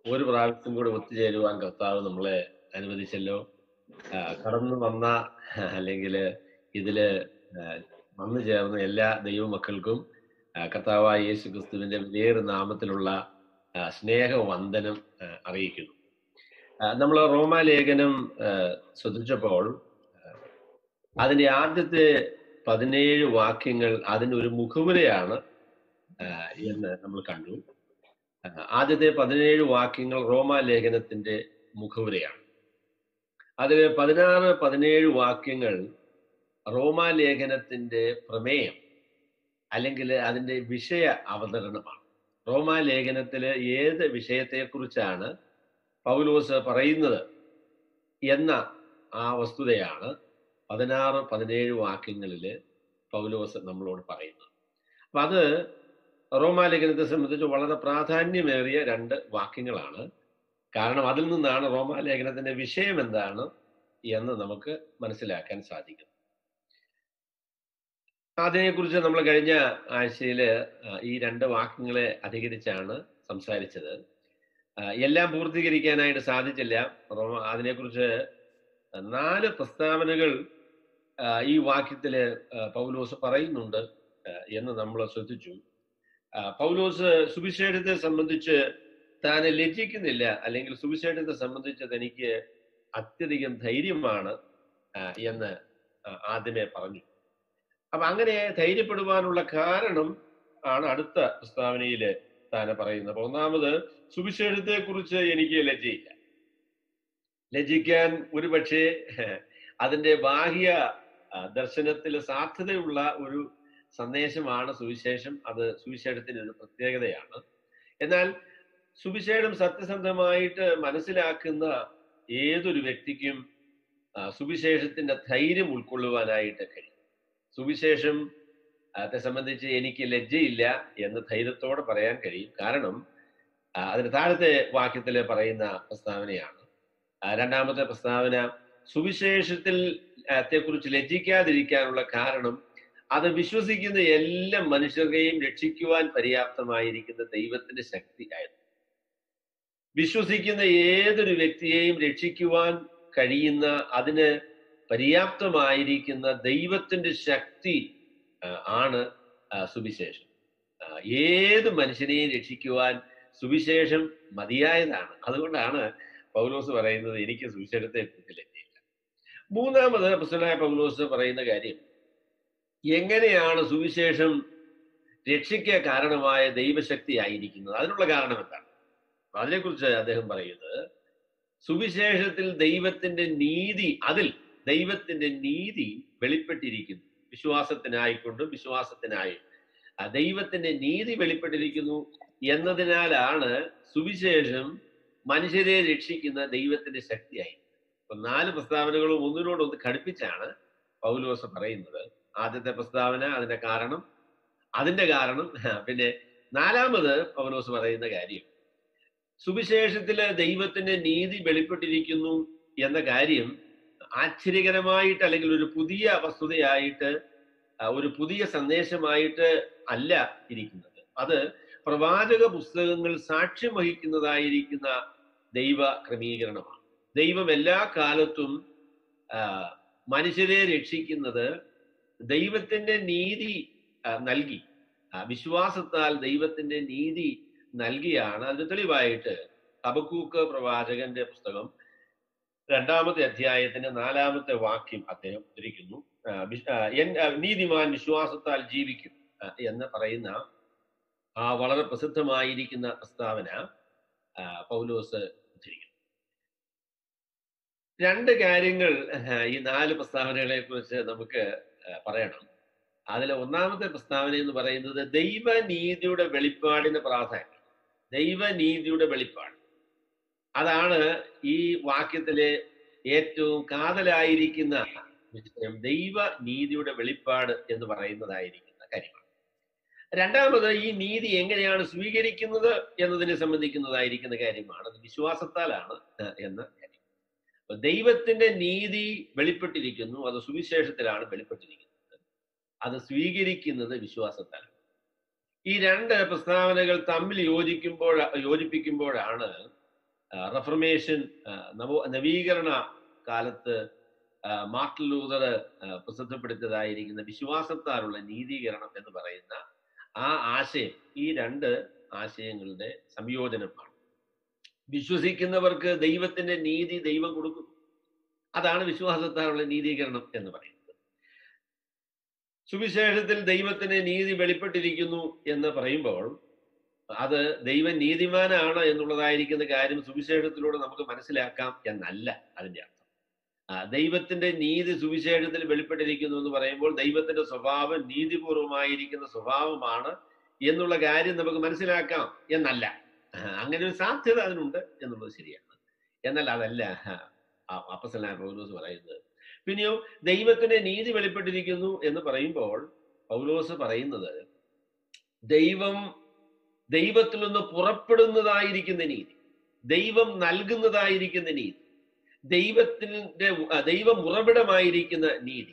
ഒരു പ്രാവശ്യം കൂടെ ഒത്തുചേരുവാൻ കർത്താവ് നമ്മളെ അനുവദിച്ചല്ലോ ആ, കടന്നു വന്ന അല്ലെങ്കിൽ ഇതില് ആ, വന്നു ചേർന്ന എല്ലാ ദൈവമക്കൾക്കും ആ, കർത്താവായ യേശു ക്രിസ്തുവിന്റെ വേറെ നാമത്തിലുള്ള ആ, സ്നേഹവന്ദനം ആ, അറിയിക്കുന്നു നമ്മൾ റോമാലേഖനം ആ, ശ്രദ്ധിച്ചപ്പോൾ ആ, അതിന്റെ ആദ്യത്തെ പതിനേഴ് വാക്യങ്ങൾ അതിനൊരു മുഖവുരയാണ് ആ, എന്ന് നമ്മൾ കണ്ടു ആ, ആദ്യത്തെ പതിനേഴ് വാക്യങ്ങൾ റോമാലേഖനത്തിന്റെ മുഖവുരയാണ് അതിൽ പതിനാറ് പതിനേഴ് വാക്യങ്ങൾ റോമാലേഖനത്തിന്റെ പ്രമേയം അല്ലെങ്കിൽ അതിന്റെ വിഷയ അവതരണമാണ് റോമാലേഖനത്തില് ഏത് വിഷയത്തെക്കുറിച്ചാണ് പൗലോസ് പറയുന്നത് എന്ന ആ വസ്തുതയാണ് പതിനാറ് പതിനേഴ് വാക്യങ്ങളിൽ പൗലോസ് നമ്മളോട് പറയുന്നത് അപ്പൊ അത് റോമാലേഖനത്തെ സംബന്ധിച്ച് വളരെ പ്രാധാന്യമേറിയ രണ്ട് വാക്യങ്ങളാണ് കാരണം അതിൽ നിന്നാണ് റോമാലേഖനത്തിന്റെ വിഷയം എന്താണ് എന്ന് നമുക്ക് മനസ്സിലാക്കാൻ സാധിക്കും അതിനെക്കുറിച്ച് നമ്മൾ കഴിഞ്ഞ ആഴ്ചയിൽ ഈ രണ്ട് വാക്യങ്ങളെ അധികരിച്ചാണ് സംസാരിച്ചത് ആ, എല്ലാം പൂർത്തീകരിക്കാനായിട്ട് സാധിച്ചില്ല റോമ അതിനെക്കുറിച്ച് നാല് പ്രസ്താവനകൾ ആ, ഈ വാക്യത്തില് ആ, പൗലോസ് പറയുന്നുണ്ട് ആ, എന്ന് നമ്മൾ ശ്രദ്ധിച്ചു ആ, പൗലോസ് സുവിശേഷത്തെ സംബന്ധിച്ച് താൻ ലജ്ജിക്കുന്നില്ല അല്ലെങ്കിൽ സുവിശേഷത്തെ സംബന്ധിച്ച് തനിക്ക് അത്യധികം ധൈര്യമാണ് ആ, എന്ന് ആ, ആദ്യമേ പറഞ്ഞു അപ്പൊ അങ്ങനെ ധൈര്യപ്പെടുവാനുള്ള കാരണം ആണ് അടുത്ത പ്രസ്താവനയില് താൻ പറയുന്നത് അപ്പൊ ഒന്നാമത് സുവിശേഷത്തെ കുറിച്ച് എനിക്ക് ലജ്ജയില്ല ലജ്ജിക്കാൻ ഒരുപക്ഷെ അതിന്റെ ബാഹ്യ ആ, ദർശനത്തിൽ സാധ്യതയുള്ള ഒരു സന്ദേശമാണ് സുവിശേഷം അത് സുവിശേഷത്തിന്റെ ഒരു പ്രത്യേകതയാണ് എന്നാൽ സുവിശേഷം സത്യസന്ധമായിട്ട് മനസ്സിലാക്കുന്ന ഏതൊരു വ്യക്തിക്കും ആ, സുവിശേഷത്തിന്റെ ധൈര്യം ഉൾക്കൊള്ളുവാനായിട്ട് കഴിയും സുവിശേഷം ത്തെ സംബന്ധിച്ച് എനിക്ക് ലജ്ജയില്ല എന്ന് ധൈര്യത്തോടെ പറയാൻ കഴിയും കാരണം ആ, അതിന് താഴത്തെ വാക്യത്തിൽ പറയുന്ന പ്രസ്താവനയാണ് ആ, രണ്ടാമത്തെ പ്രസ്താവന സുവിശേഷത്തിൽ ത്തെക്കുറിച്ച് ലജ്ജിക്കാതിരിക്കാനുള്ള കാരണം അത് വിശ്വസിക്കുന്ന എല്ലാ മനുഷ്യരെയും രക്ഷിക്കുവാൻ പര്യാപ്തമായിരിക്കുന്ന ദൈവത്തിന്റെ ശക്തി ആയിരുന്നു വിശ്വസിക്കുന്ന ഏതൊരു വ്യക്തിയെയും രക്ഷിക്കുവാൻ കഴിയുന്ന അതിന് പര്യാപ്തമായിരിക്കുന്ന ദൈവത്തിന്റെ ശക്തി ആ, ആണ് ആ, സുവിശേഷം ആ, ഏത് മനുഷ്യനെയും രക്ഷിക്കുവാൻ സുവിശേഷം മതിയായതാണ് അതുകൊണ്ടാണ് പൗലോസ് പറയുന്നത് എനിക്ക് സുവിശേഷത്തെ കുറിച്ച് ലജ്ജയില്ല മൂന്നാമത് അപ്പസ്തലനായ പൗലോസ് പറയുന്ന കാര്യം എങ്ങനെയാണ് സുവിശേഷം രക്ഷയ്ക്ക് കാരണമായ ദൈവശക്തി ആയിരിക്കുന്നത് അതിനുള്ള കാരണം എന്താണ് അപ്പൊ അതിനെക്കുറിച്ച് അദ്ദേഹം പറയുന്നത് സുവിശേഷത്തിൽ ദൈവത്തിന്റെ നീതി അതിൽ ദൈവത്തിന്റെ നീതി വെളിപ്പെട്ടിരിക്കുന്നു വിശ്വാസത്തിനായിക്കൊണ്ടും വിശ്വാസത്തിനായും ആ ദൈവത്തിന്റെ നീതി വെളിപ്പെട്ടിരിക്കുന്നു എന്നതിനാലാണ് സുവിശേഷം മനുഷ്യരെ രക്ഷിക്കുന്ന ദൈവത്തിന്റെ ശക്തിയായി അപ്പൊ നാല് പ്രസ്താവനകളും ഒന്നിനോടൊന്ന് ഘടിപ്പിച്ചാണ് പൗലോസ് പറയുന്നത് ആദ്യത്തെ പ്രസ്താവന അതിന്റെ കാരണം അതിന്റെ കാരണം പിന്നെ നാലാമത് പൗലോസ് പറയുന്ന കാര്യം സുവിശേഷത്തില് ദൈവത്തിന്റെ നീതി വെളിപ്പെട്ടിരിക്കുന്നു എന്ന കാര്യം ആശ്ചര്യകരമായിട്ട് അല്ലെങ്കിൽ ഒരു പുതിയ വസ്തുതയായിട്ട് ആ, ഒരു പുതിയ സന്ദേശമായിട്ട് അല്ല ഇരിക്കുന്നത് അത് പ്രവാചക പുസ്തകങ്ങൾ സാക്ഷ്യം വഹിക്കുന്നതായിരിക്കുന്ന ദൈവ ക്രമീകരണമാണ് ദൈവം എല്ലാ കാലത്തും ആ, മനുഷ്യരെ രക്ഷിക്കുന്നത് ദൈവത്തിന്റെ നീതി ആ, നൽകി ആ, വിശ്വാസത്താൽ ദൈവത്തിന്റെ നീതി നൽകിയാണ് അതിന് തെളിവായിട്ട് ഹബക്കൂക്ക് പ്രവാചകന്റെ പുസ്തകം രണ്ടാമത്തെ അധ്യായത്തിന്റെ നാലാമത്തെ വാക്യം അദ്ദേഹം ഉദ്ധരിക്കുന്നു ആ, വിശ്- ആ, എൻ- ആ, നീതിമാൻ വിശ്വാസത്താൽ ജീവിക്കും ആ, എന്ന് പറയുന്ന ആ വളരെ പ്രസിദ്ധമായിരിക്കുന്ന പ്രസ്താവന ആ, പൗലോസ് ഉദ്ധരിക്കുന്നു രണ്ട് കാര്യങ്ങൾ ആ, ഈ നാല് പ്രസ്താവനകളെ കുറിച്ച് നമുക്ക് ആ, പറയണം അതിൽ ഒന്നാമത്തെ പ്രസ്താവന എന്ന് പറയുന്നത് ദൈവനീതിയുടെ വെളിപ്പാടിന് പ്രാധാന്യം ദൈവനീതിയുടെ വെളിപ്പാട് അതാണ് ഈ വാക്യത്തിലെ ഏറ്റവും കാതലായിരിക്കുന്ന വിഷയം ദൈവ നീതിയുടെ വെളിപ്പാട് എന്ന് പറയുന്നതായിരിക്കുന്ന കാര്യമാണ് രണ്ടാമത് ഈ നീതി എങ്ങനെയാണ് സ്വീകരിക്കുന്നത് എന്നതിനെ സംബന്ധിക്കുന്നതായിരിക്കുന്ന കാര്യമാണ് അത് വിശ്വാസത്താലാണ് ആ, എന്ന കാര്യം അപ്പൊ ദൈവത്തിന്റെ നീതി വെളിപ്പെട്ടിരിക്കുന്നു അത് സുവിശേഷത്തിലാണ് വെളിപ്പെട്ടിരിക്കുന്നത് അത് സ്വീകരിക്കുന്നത് വിശ്വാസത്താലാണ് ഈ രണ്ട് പ്രസ്താവനകൾ തമ്മിൽ യോജിക്കുമ്പോൾ യോജിപ്പിക്കുമ്പോഴാണ് റെഫർമേഷൻ നവോ നവീകരണ കാലത്ത് ആ, മാർട്ടിൻ ലൂതർ ആ, പ്രസിദ്ധപ്പെടുത്തിയതായിരിക്കുന്ന വിശ്വാസത്താലുള്ള നീതീകരണം എന്ന് പറയുന്ന ആ ആശയം ഈ രണ്ട് ആശയങ്ങളുടെ സംയോജനമാണ് വിശ്വസിക്കുന്നവർക്ക് ദൈവത്തിന്റെ നീതി ദൈവം കൊടുക്കുന്നു അതാണ് വിശ്വാസത്താലുള്ള നീതീകരണം എന്ന് പറയുന്നത് സുവിശേഷത്തിൽ ദൈവത്തിന്റെ നീതി വെളിപ്പെട്ടിരിക്കുന്നു എന്ന് പറയുമ്പോൾ അത് ദൈവം നീതിമാനാണ് എന്നുള്ളതായിരിക്കുന്ന കാര്യം സുവിശേഷത്തിലൂടെ നമുക്ക് മനസ്സിലാക്കാം എന്നല്ല അതിന്റെ അർത്ഥം ആ, ദൈവത്തിന്റെ നീതി സുവിശേഷത്തിൽ വെളിപ്പെട്ടിരിക്കുന്നു എന്ന് പറയുമ്പോൾ ദൈവത്തിന്റെ സ്വഭാവം നീതിപൂർവമായിരിക്കുന്ന സ്വഭാവമാണ് എന്നുള്ള കാര്യം നമുക്ക് മനസ്സിലാക്കാം എന്നല്ല ആ, അങ്ങനെ ഒരു സാധ്യത അതിനുണ്ട് എന്നുള്ളത് ശരിയാണ് എന്നാൽ അതല്ല അപ്പസലായ പൗലോസ് പറയുന്നത് പിന്നെയോ ദൈവത്തിന്റെ നീതി വെളിപ്പെട്ടിരിക്കുന്നു എന്ന് പറയുമ്പോൾ പൗലോസ് പറയുന്നത് ദൈവം ദൈവത്തിൽ നിന്ന് പുറപ്പെടുന്നതായിരിക്കുന്ന നീതി ദൈവം നൽകുന്നതായിരിക്കുന്ന നീതി ദൈവത്തിന്റെ ആ, ദൈവം ഉറവിടമായിരിക്കുന്ന നീതി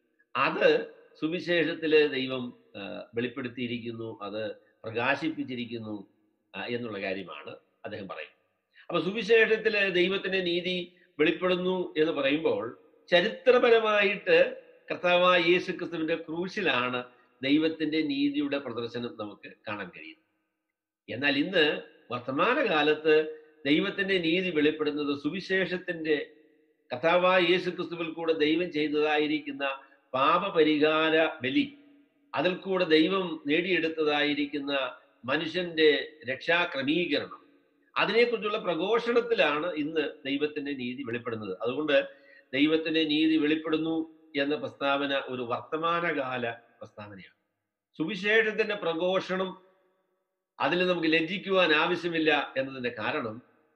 അത് സുവിശേഷത്തില് ദൈവം ആ, വെളിപ്പെടുത്തിയിരിക്കുന്നു അത് പ്രകാശിപ്പിച്ചിരിക്കുന്നു ആ, എന്നുള്ള കാര്യമാണ് അദ്ദേഹം പറയുന്നത് അപ്പൊ സുവിശേഷത്തില് ദൈവത്തിന്റെ നീതി വെളിപ്പെടുന്നു എന്ന് പറയുമ്പോൾ ചരിത്രപരമായിട്ട് കർത്താവായ യേശു ക്രിസ്തുവിന്റെ ക്രൂശിലാണ് ദൈവത്തിന്റെ നീതിയുടെ പ്രദർശനം നമുക്ക് കാണാൻ കഴിയുന്നത് എന്നാൽ ഇന്ന് വർത്തമാനകാലത്ത് ദൈവത്തിന്റെ നീതി വെളിപ്പെടുന്നത് സുവിശേഷത്തിന്റെ കഥാവായ യേശു ക്രിസ്തുവിൽ കൂടെ ദൈവം ചെയ്തതായിരിക്കുന്ന പാപപരിഹാര ബലി അതിൽ കൂടെ ദൈവം നേടിയെടുത്തതായിരിക്കുന്ന മനുഷ്യന്റെ രക്ഷാക്രമീകരണം അതിനെക്കുറിച്ചുള്ള പ്രഘോഷണത്തിലാണ് ഇന്ന് ദൈവത്തിന്റെ നീതി വെളിപ്പെടുന്നത് അതുകൊണ്ട് ദൈവത്തിന്റെ നീതി വെളിപ്പെടുന്നു എന്ന പ്രസ്താവന ഒരു വർത്തമാനകാല പ്രസ്താവനയാണ് സുവിശേഷത്തിന്റെ പ്രഘോഷണം അതിൽ നമുക്ക് ലജ്ജിക്കുവാൻ ആവശ്യമില്ല എന്നതിന്റെ കാരണം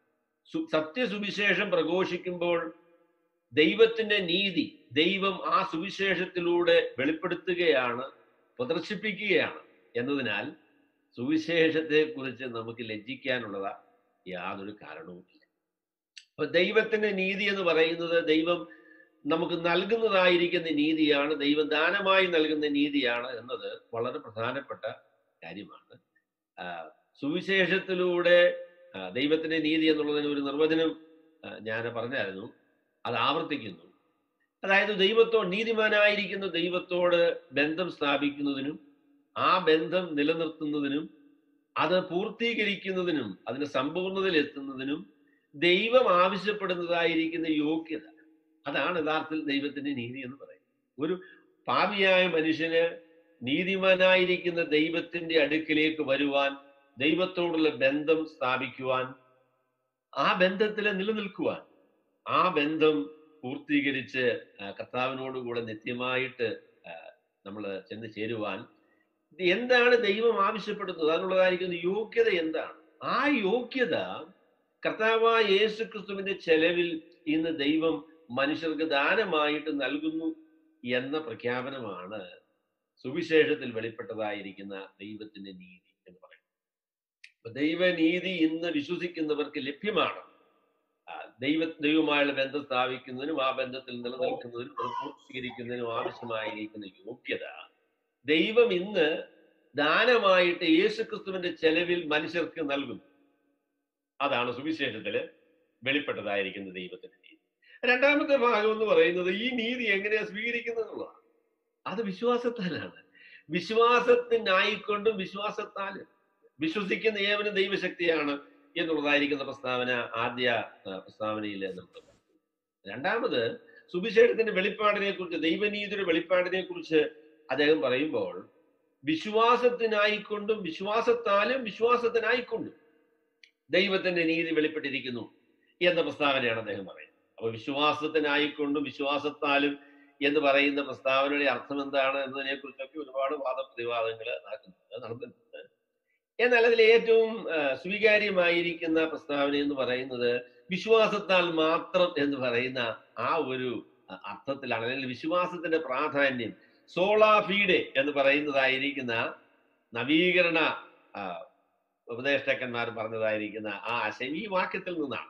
സു- സത്യസുവിശേഷം പ്രഘോഷിക്കുമ്പോൾ ദൈവത്തിന്റെ നീതി ദൈവം ആ സുവിശേഷത്തിലൂടെ വെളിപ്പെടുത്തുകയാണ് പ്രദർശിപ്പിക്കുകയാണ് എന്നതിനാൽ സുവിശേഷത്തെ കുറിച്ച് നമുക്ക് ലജ്ജിക്കാനുള്ളതാ യാതൊരു കാരണവുമില്ല അപ്പൊ ദൈവത്തിന്റെ നീതി എന്ന് പറയുന്നത് ദൈവം നമുക്ക് നൽകുന്നതായിരിക്കുന്ന നീതിയാണ് ദൈവം ദാനമായി നൽകുന്ന നീതിയാണ് എന്നത് വളരെ പ്രധാനപ്പെട്ട കാര്യമാണ് ആ, സുവിശേഷത്തിലൂടെ ആ, ദൈവത്തിന്റെ നീതി എന്നുള്ളതിന് ഒരു നിർവചനം ആ, ഞാൻ പറഞ്ഞായിരുന്നു അത് ആവർത്തിക്കുന്നു അതായത് ദൈവത്തോട് നീതിമാനായിരിക്കുന്ന ദൈവത്തോട് ബന്ധം സ്ഥാപിക്കുന്നതിനും ആ ബന്ധം നിലനിർത്തുന്നതിനും അത് പൂർത്തീകരിക്കുന്നതിനും അതിന്റെ സമ്പൂർണ്ണതയിൽ എത്തുന്നതിനും ദൈവം ആവശ്യപ്പെടുന്നതായിരിക്കുന്ന യോഗ്യത അതാണ് യഥാർത്ഥത്തിൽ ദൈവത്തിന്റെ നീതി എന്ന് പറയുന്നത് ഒരു പാപിയായ മനുഷ്യന് നീതിമാനായിരിക്കുന്ന ദൈവത്തിന്റെ അടുക്കിലേക്ക് വരുവാൻ ദൈവത്തോടുള്ള ബന്ധം സ്ഥാപിക്കുവാൻ ആ ബന്ധത്തിൽ നിലനിൽക്കുവാൻ ആ ബന്ധം പൂർത്തീകരിച്ച് ആ, കർത്താവിനോടുകൂടെ നിത്യമായിട്ട് നമ്മൾ ചെന്ന് ചേരുവാൻ ഇത് എന്താണ് ദൈവം ആവശ്യപ്പെടുന്നത് അതിനുള്ളതായിരിക്കുന്ന യോഗ്യത എന്താണ് ആ യോഗ്യത കർത്താവായ യേശു ക്രിസ്തുവിന്റെ ചെലവിൽ ഇന്ന് ദൈവം മനുഷ്യർക്ക് ദാനമായിട്ട് നൽകുന്നു എന്ന പ്രഖ്യാപനമാണ് സുവിശേഷത്തിൽ വെളിപ്പെട്ടതായിരിക്കുന്ന ദൈവത്തിന്റെ നീതി എന്ന് പറയുന്നത് അപ്പൊ ദൈവനീതി ഇന്ന് വിശ്വസിക്കുന്നവർക്ക് ലഭ്യമാണ് ആ, ദൈവ ദൈവമായുള്ള ബന്ധം സ്ഥാപിക്കുന്നതിനും ആ ബന്ധത്തിൽ നിലനിൽക്കുന്നതിനും അത് പൂർത്തീകരിക്കുന്നതിനും ആവശ്യമായിരിക്കുന്ന യോഗ്യത ദൈവം ഇന്ന് ദാനമായിട്ട് യേശുക്രിസ്തുവിന്റെ ചെലവിൽ മനുഷ്യർക്ക് നൽകുന്നു അതാണ് സുവിശേഷത്തില് വെളിപ്പെട്ടതായിരിക്കുന്ന ദൈവത്തിന്റെ നീതി രണ്ടാമത്തെ ഭാഗം എന്ന് പറയുന്നത് ഈ നീതി എങ്ങനെയാ സ്വീകരിക്കുന്നത് എന്നുള്ളതാണ് അത് വിശ്വാസത്താലാണ് വിശ്വാസത്തിനായിക്കൊണ്ടും വിശ്വാസത്താലും വിശ്വസിക്കുന്ന ഏവനും ദൈവശക്തിയാണ് എന്നുള്ളതായിരിക്കുന്ന പ്രസ്താവന ആദ്യ ആ, പ്രസ്താവനയിൽ നമുക്ക് കാണാം. രണ്ടാമത് സുവിശേഷത്തിന്റെ വെളിപ്പാടിനെ കുറിച്ച് ദൈവനീതിയുടെ വെളിപ്പാടിനെ കുറിച്ച് അദ്ദേഹം പറയുമ്പോൾ വിശ്വാസത്തിനായിക്കൊണ്ടും വിശ്വാസത്താലും വിശ്വാസത്തിനായിക്കൊണ്ടും ദൈവത്തിന്റെ നീതി വെളിപ്പെട്ടിരിക്കുന്നു എന്ന പ്രസ്താവനയാണ് അദ്ദേഹം പറയുന്നത് അപ്പൊ വിശ്വാസത്തിനായിക്കൊണ്ടും വിശ്വാസത്താലും എന്ന് പറയുന്ന പ്രസ്താവനയുടെ അർത്ഥം എന്താണ് എന്നതിനെ കുറിച്ചൊക്കെ ഒരുപാട് വാദപ്രതിവാദങ്ങൾ നടക്കുന്നുണ്ട് നടന്നിട്ടുണ്ട് എന്നാൽ അതിൽ ഏറ്റവും ആ, സ്വീകാര്യമായിരിക്കുന്ന പ്രസ്താവന എന്ന് പറയുന്നത് വിശ്വാസത്താൽ മാത്രം എന്ന് പറയുന്ന ആ ഒരു ആ, അർത്ഥത്തിലാണ് അല്ലെങ്കിൽ വിശ്വാസത്തിന്റെ പ്രാധാന്യം സോളാഫീഡെ എന്ന് പറയുന്നതായിരിക്കുന്ന നവീകരണ ആ, ഉപദേഷ്ടാക്കന്മാർ പറഞ്ഞതായിരിക്കുന്ന ആ ആശയം ഈ വാക്യത്തിൽ നിന്നാണ്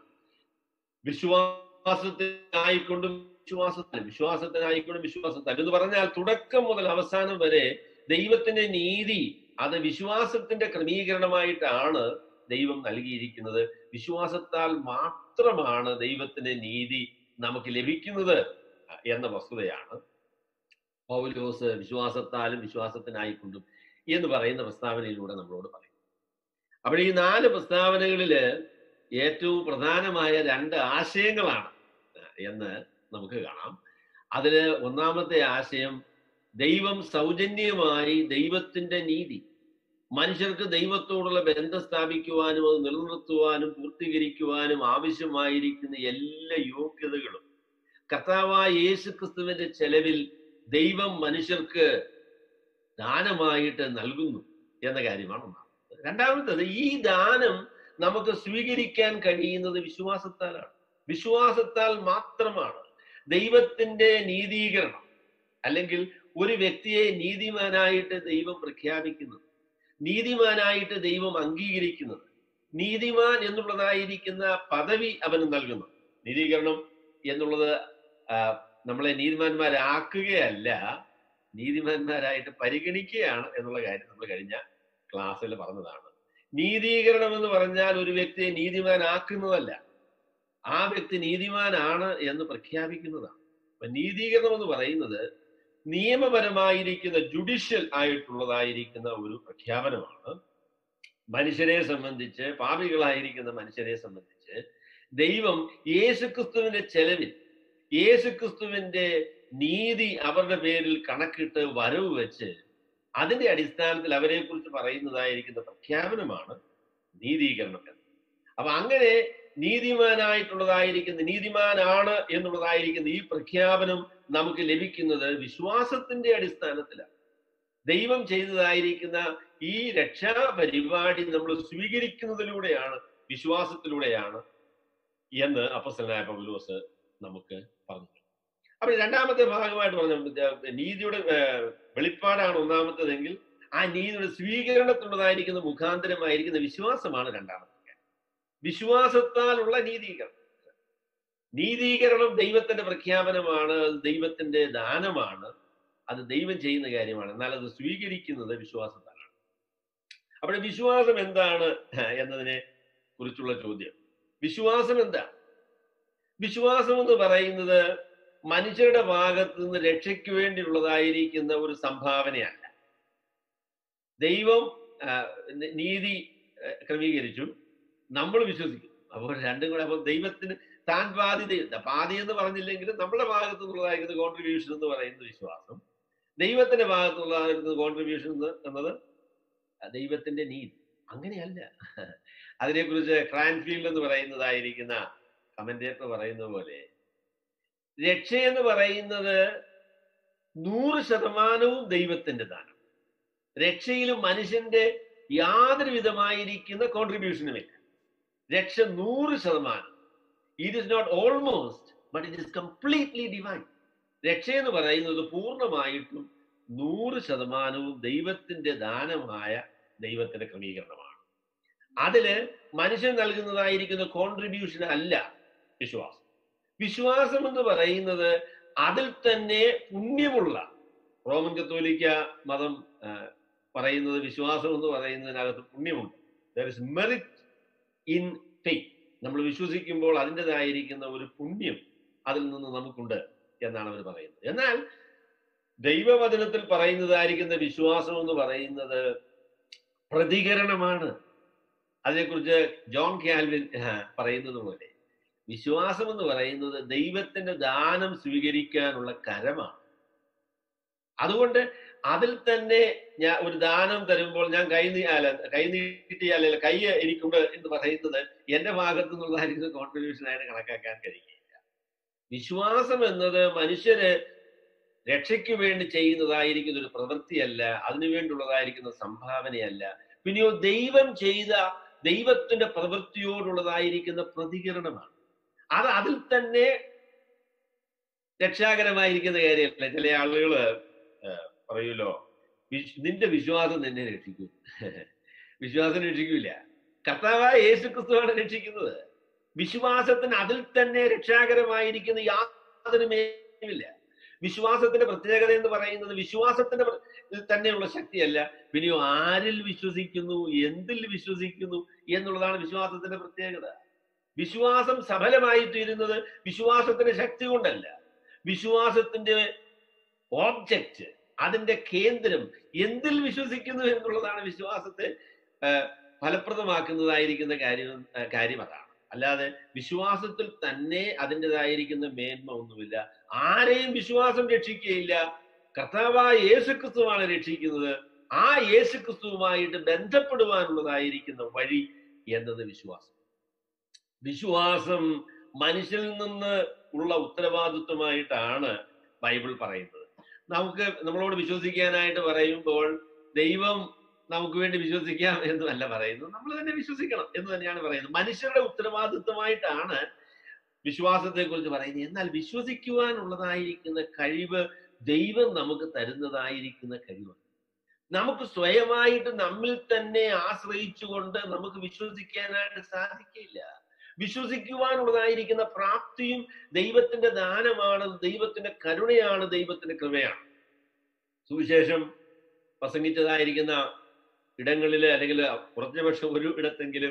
വിശ്വാസത്തിനായിക്കൊണ്ടും വിശ്വാസത്തിന് വിശ്വാസത്തിനായിക്കൊണ്ടും വിശ്വാസത്താൽ എന്ന് പറഞ്ഞാൽ തുടക്കം മുതൽ അവസാനം വരെ ദൈവത്തിന്റെ നീതി അത് വിശ്വാസത്തിന്റെ ക്രമീകരണമായിട്ടാണ് ദൈവം നൽകിയിരിക്കുന്നത് വിശ്വാസത്താൽ മാത്രമാണ് ദൈവത്തിന്റെ നീതി നമുക്ക് ലഭിക്കുന്നത് എന്ന വസ്തുതയാണ് പൗലോസ് വിശ്വാസത്താലും വിശ്വാസത്തിനായിക്കൊണ്ടും എന്ന് പറയുന്ന പ്രസ്താവനയിലൂടെ നമ്മളോട് പറയും അപ്പോൾ ഈ നാല് പ്രസ്താവനകളില് ഏറ്റവും പ്രധാനമായ രണ്ട് ആശയങ്ങളാണ് എന്ന് നമുക്ക് കാണാം അതില് ഒന്നാമത്തെ ആശയം ദൈവം സൗജന്യമായി ദൈവത്തിന്റെ നീതി മനുഷ്യർക്ക് ദൈവത്തോടുള്ള ബന്ധം സ്ഥാപിക്കുവാനും അത് നിലനിർത്തുവാനും പൂർത്തീകരിക്കുവാനും ആവശ്യമായിരിക്കുന്ന എല്ലാ യോഗ്യതകളും കർത്താവായ യേശു ക്രിസ്തുവിന്റെ ചെലവിൽ ദൈവം മനുഷ്യർക്ക് ദാനമായിട്ട് നൽകുന്നു എന്ന കാര്യമാണ് ഒന്നാമത് രണ്ടാമത്തത് ഈ ദാനം നമുക്ക് സ്വീകരിക്കാൻ കഴിയുന്നത് വിശ്വാസത്താലാണ് വിശ്വാസത്താൽ മാത്രമാണ് ദൈവത്തിന്റെ നീതീകരണം അല്ലെങ്കിൽ ഒരു വ്യക്തിയെ നീതിമാനായിട്ട് ദൈവം പ്രഖ്യാപിക്കുന്നത് നീതിമാനായിട്ട് ദൈവം അംഗീകരിക്കുന്നത് നീതിമാൻ എന്നുള്ളതായിരിക്കുന്ന പദവി അവന് നൽകുന്നു നീതീകരണം എന്നുള്ളത് ആ, നമ്മളെ നീതിമാന്മാരാക്കുകയല്ല നീതിമാന്മാരായിട്ട് പരിഗണിക്കുകയാണ് എന്നുള്ള കാര്യം നമ്മൾ കഴിഞ്ഞ ക്ലാസ്സിൽ പറഞ്ഞതാണ് നീതീകരണം എന്ന് പറഞ്ഞാൽ ഒരു വ്യക്തിയെ നീതിമാനാക്കുന്നതല്ല ആ വ്യക്തി നീതിമാനാണ് എന്ന് പ്രഖ്യാപിക്കുന്നതാണ് അപ്പൊ നീതീകരണം എന്ന് പറയുന്നത് നിയമപരമായിരിക്കുന്ന ജുഡീഷ്യൽ ആയിട്ടുള്ളതായിരിക്കുന്ന ഒരു പ്രഖ്യാപനമാണ് മനുഷ്യരെ സംബന്ധിച്ച് പാപികളായിരിക്കുന്ന മനുഷ്യരെ സംബന്ധിച്ച് ദൈവം യേശുക്രിസ്തുവിന്റെ ചെലവിൽ യേശുക്രിസ്തുവിന്റെ നീതി അവരുടെ പേരിൽ കണക്കിട്ട് വരവ് വെച്ച് അതിന്റെ അടിസ്ഥാനത്തിൽ അവരെ കുറിച്ച് പറയുന്നതായിരിക്കുന്ന പ്രഖ്യാപനമാണ് നീതീകരണം എന്ന് അപ്പൊ അങ്ങനെ നീതിമാനായിട്ടുള്ളതായിരിക്കുന്ന നീതിമാനാണ് എന്നുള്ളതായിരിക്കുന്ന ഈ പ്രഖ്യാപനം നമുക്ക് ലഭിക്കുന്നത് വിശ്വാസത്തിന്റെ അടിസ്ഥാനത്തിലാണ് ദൈവം ചെയ്തതായിരിക്കുന്ന ഈ രക്ഷാ പരിപാടി നമ്മൾ സ്വീകരിക്കുന്നതിലൂടെയാണ് വിശ്വാസത്തിലൂടെയാണ് എന്ന് അപ്പസ്തലനായ പൗലോസ് നമുക്ക് പറഞ്ഞു അപ്പൊ ഈ രണ്ടാമത്തെ ഭാഗമായിട്ട് പറഞ്ഞ ഏർ നീതിയുടെ ഏർ വെളിപ്പാടാണ് ഒന്നാമത്തേതെങ്കിൽ ആ നീതിയുടെ സ്വീകരണത്തിനുള്ളതായിരിക്കുന്ന മുഖാന്തരമായിരിക്കുന്ന വിശ്വാസമാണ് രണ്ടാമത്തെ കാര്യം. വിശ്വാസത്താലുള്ള നീതീകരണം നീതീകരണം ദൈവത്തിന്റെ പ്രഖ്യാപനമാണ് അത് ദൈവത്തിന്റെ ദാനമാണ് അത് ദൈവം ചെയ്യുന്ന കാര്യമാണ് എന്നാൽ അത് സ്വീകരിക്കുന്നത് വിശ്വാസത്താലാണ് അപ്പോൾ വിശ്വാസം എന്താണ് എന്നതിനെ കുറിച്ചുള്ള ചോദ്യം വിശ്വാസം എന്താ വിശ്വാസം എന്ന് പറയുന്നത് മനുഷ്യരുടെ ഭാഗത്ത് നിന്ന് രക്ഷയ്ക്ക് വേണ്ടിയുള്ളതായിരിക്കുന്ന ഒരു സംഭാവനയല്ല ദൈവം ആ, ന- നീതി ആ, ക്രമീകരിച്ചു നമ്മൾ വിശ്വസിക്കും അപ്പോൾ രണ്ടും കൂടെ അപ്പോൾ ദൈവത്തിന് താൻ പാതി ദൈവ- പാതി എന്ന് പറഞ്ഞില്ലെങ്കിലും നമ്മുടെ ഭാഗത്തു നിന്നുള്ളതായിരിക്കുന്ന കോൺട്രിബ്യൂഷൻ എന്ന് പറയുന്നത് വിശ്വാസം ദൈവത്തിന്റെ ഭാഗത്തു നിന്നുള്ളതായിരിക്കുന്ന കോൺട്രിബ്യൂഷൻ എന്നത് ദൈവത്തിന്റെ നീതി അങ്ങനെയല്ല അതിനെക്കുറിച്ച് ക്രാൻഫീൽഡ് എന്ന് പറയുന്നതായിരിക്കുന്ന കമന്റേറ്റർ പറയുന്ന പോലെ രക്ഷ എന്ന് പറയുന്നത് നൂറ് ശതമാനവും ദൈവത്തിന്റെ ദാനം രക്ഷയിലും മനുഷ്യന്റെ യാതൊരു വിധമായിരിക്കുന്ന കോൺട്രിബ്യൂഷനുമില്ല രക്ഷ നൂറ് ശതമാനം it is not almost but it is completely divine രക്ഷ എന്ന് പറയുന്നത് പൂർണ്ണമായിട്ടും നൂറ് ശതമാനവും ദൈവത്തിന്റെ ദാനമായ ദൈവത്തിന്റെ ക്രമീകരണമാണ് അതില് മനുഷ്യൻ നൽകുന്നതായിരിക്കുന്ന കോൺട്രിബ്യൂഷൻ അല്ല വിശ്വാസം വിശ്വാസം എന്ന് പറയുന്നത് അതിൽ തന്നെ പുണ്യമുള്ള റോമൻ കത്തോലിക്ക മതം ആ, പറയുന്നത് വിശ്വാസം എന്ന് പറയുന്നതിനകത്ത് പുണ്യമുണ്ട് there is merit in faith നമ്മൾ വിശ്വസിക്കുമ്പോൾ അതിൻ്റെതായിരിക്കുന്ന ഒരു പുണ്യം അതിൽ നിന്ന് നമുക്കുണ്ട് എന്നാണ് അവർ പറയുന്നത് എന്നാൽ ദൈവവചനത്തിൽ പറയുന്നതായിരിക്കുന്ന വിശ്വാസം എന്ന് പറയുന്നത് പ്രതികരണമാണ് അതിനെക്കുറിച്ച് ജോൺ കാൽവിൻ ആ, പറയുന്നത് പോലെ വിശ്വാസം എന്ന് പറയുന്നത് ദൈവത്തിന്റെ ദാനം സ്വീകരിക്കാനുള്ള കരമാണ് അതുകൊണ്ട് അതിൽ തന്നെ ഞാൻ ഒരു ദാനം തരുമ്പോൾ ഞാൻ കൈ നീ അല്ല കൈ നീട്ടി അല്ലെങ്കിൽ കൈ എനിക്കുണ്ട് എന്ന് പറയുന്നത് എന്റെ ഭാഗത്തു നിന്നുള്ളതായിരിക്കുന്ന കോൺട്രിബ്യൂഷൻ ആയിട്ട് കണക്കാക്കാൻ കഴിയില്ല വിശ്വാസം എന്നത് മനുഷ്യര് രക്ഷയ്ക്ക് വേണ്ടി ചെയ്യുന്നതായിരിക്കുന്ന ഒരു പ്രവൃത്തിയല്ല അതിനു വേണ്ടിയുള്ളതായിരിക്കുന്ന സംഭാവനയല്ല പിന്നെയോ ദൈവം ചെയ്ത ദൈവത്തിന്റെ പ്രവൃത്തിയോടുള്ളതായിരിക്കുന്ന പ്രതികരണമാണ് അത് അതിൽ തന്നെ രക്ഷാകരമായിരിക്കുന്ന കാര്യമല്ല ചില ആളുകള് പറയൂലോ വിശ്- നിന്റെ വിശ്വാസം നിന്നെ രക്ഷിക്കും വിശ്വാസം രക്ഷിക്കില്ല കർത്താവായ യേശു ക്രിസ്തുവാണ് രക്ഷിക്കുന്നത് വിശ്വാസത്തിന് അതിൽ തന്നെ രക്ഷാകരമായിരിക്കുന്ന യാതൊരു മേലുമില്ല വിശ്വാസത്തിന്റെ പ്രത്യേകത എന്ന് പറയുന്നത് വിശ്വാസത്തിന്റെ പ്ര- തന്നെയുള്ള ശക്തിയല്ല പിന്നെയോ ആരിൽ വിശ്വസിക്കുന്നു എന്തിൽ വിശ്വസിക്കുന്നു എന്നുള്ളതാണ് വിശ്വാസത്തിന്റെ പ്രത്യേകത വിശ്വാസം സഫലമായി തീരുന്നത് വിശ്വാസത്തിന്റെ ശക്തി കൊണ്ടല്ല വിശ്വാസത്തിന്റെ ഓബ്ജക്റ്റ് അതിന്റെ കേന്ദ്രം എന്തിൽ വിശ്വസിക്കുന്നു എന്നുള്ളതാണ് വിശ്വാസത്തെ ആ, ഫലപ്രദമാക്കുന്നതായിരിക്കുന്ന കാര്യം ആ, കാര്യം അതാണ് അല്ലാതെ വിശ്വാസത്തിൽ തന്നെ അതിൻ്റെതായിരിക്കുന്ന മേന്മ ഒന്നുമില്ല ആരെയും വിശ്വാസം രക്ഷിക്കുകയില്ല കർത്താവായ യേശുക്രിസ്തുവാണ് രക്ഷിക്കുന്നത് ആ യേശുക്രിസ്തുവുമായിട്ട് ബന്ധപ്പെടുവാനുള്ളതായിരിക്കുന്ന വഴി എന്നത് വിശ്വാസം വിശ്വാസം മനുഷ്യനിൽ നിന്ന് ഉള്ള ഉത്തരവാദിത്വമായിട്ടാണ് ബൈബിൾ പറയുന്നത് നമുക്ക് നമ്മളോട് വിശ്വസിക്കാനായിട്ട് പറയുമ്പോൾ ദൈവം നമുക്ക് വേണ്ടി വിശ്വസിക്കാം എന്നല്ല പറയുന്നത് നമ്മൾ തന്നെ വിശ്വസിക്കണം എന്ന് തന്നെയാണ് പറയുന്നത് മനുഷ്യരുടെ ഉത്തരവാദിത്വമായിട്ടാണ് വിശ്വാസത്തെ കുറിച്ച് പറയുന്നത് എന്നാൽ വിശ്വസിക്കുവാനുള്ളതായിരിക്കുന്ന കഴിവ് ദൈവം നമുക്ക് തരുന്നതായിരിക്കുന്ന കഴിവാണ് നമുക്ക് സ്വയമായിട്ട് നമ്മിൽ തന്നെ ആശ്രയിച്ചുകൊണ്ട് നമുക്ക് വിശ്വസിക്കാനായിട്ട് സാധിക്കില്ല വിശ്വസിക്കുവാനുള്ളതായിരിക്കുന്ന പ്രാപ്തിയും ദൈവത്തിന്റെ ദാനമാണ് ദൈവത്തിന്റെ കരുണയാണ് ദൈവത്തിന്റെ കൃപയാണ് സുവിശേഷം പ്രസംഗിച്ചതായിരിക്കുന്ന ഇടങ്ങളില് അല്ലെങ്കിൽ കുറഞ്ഞ പക്ഷം ഒരു ഇടത്തെങ്കിലും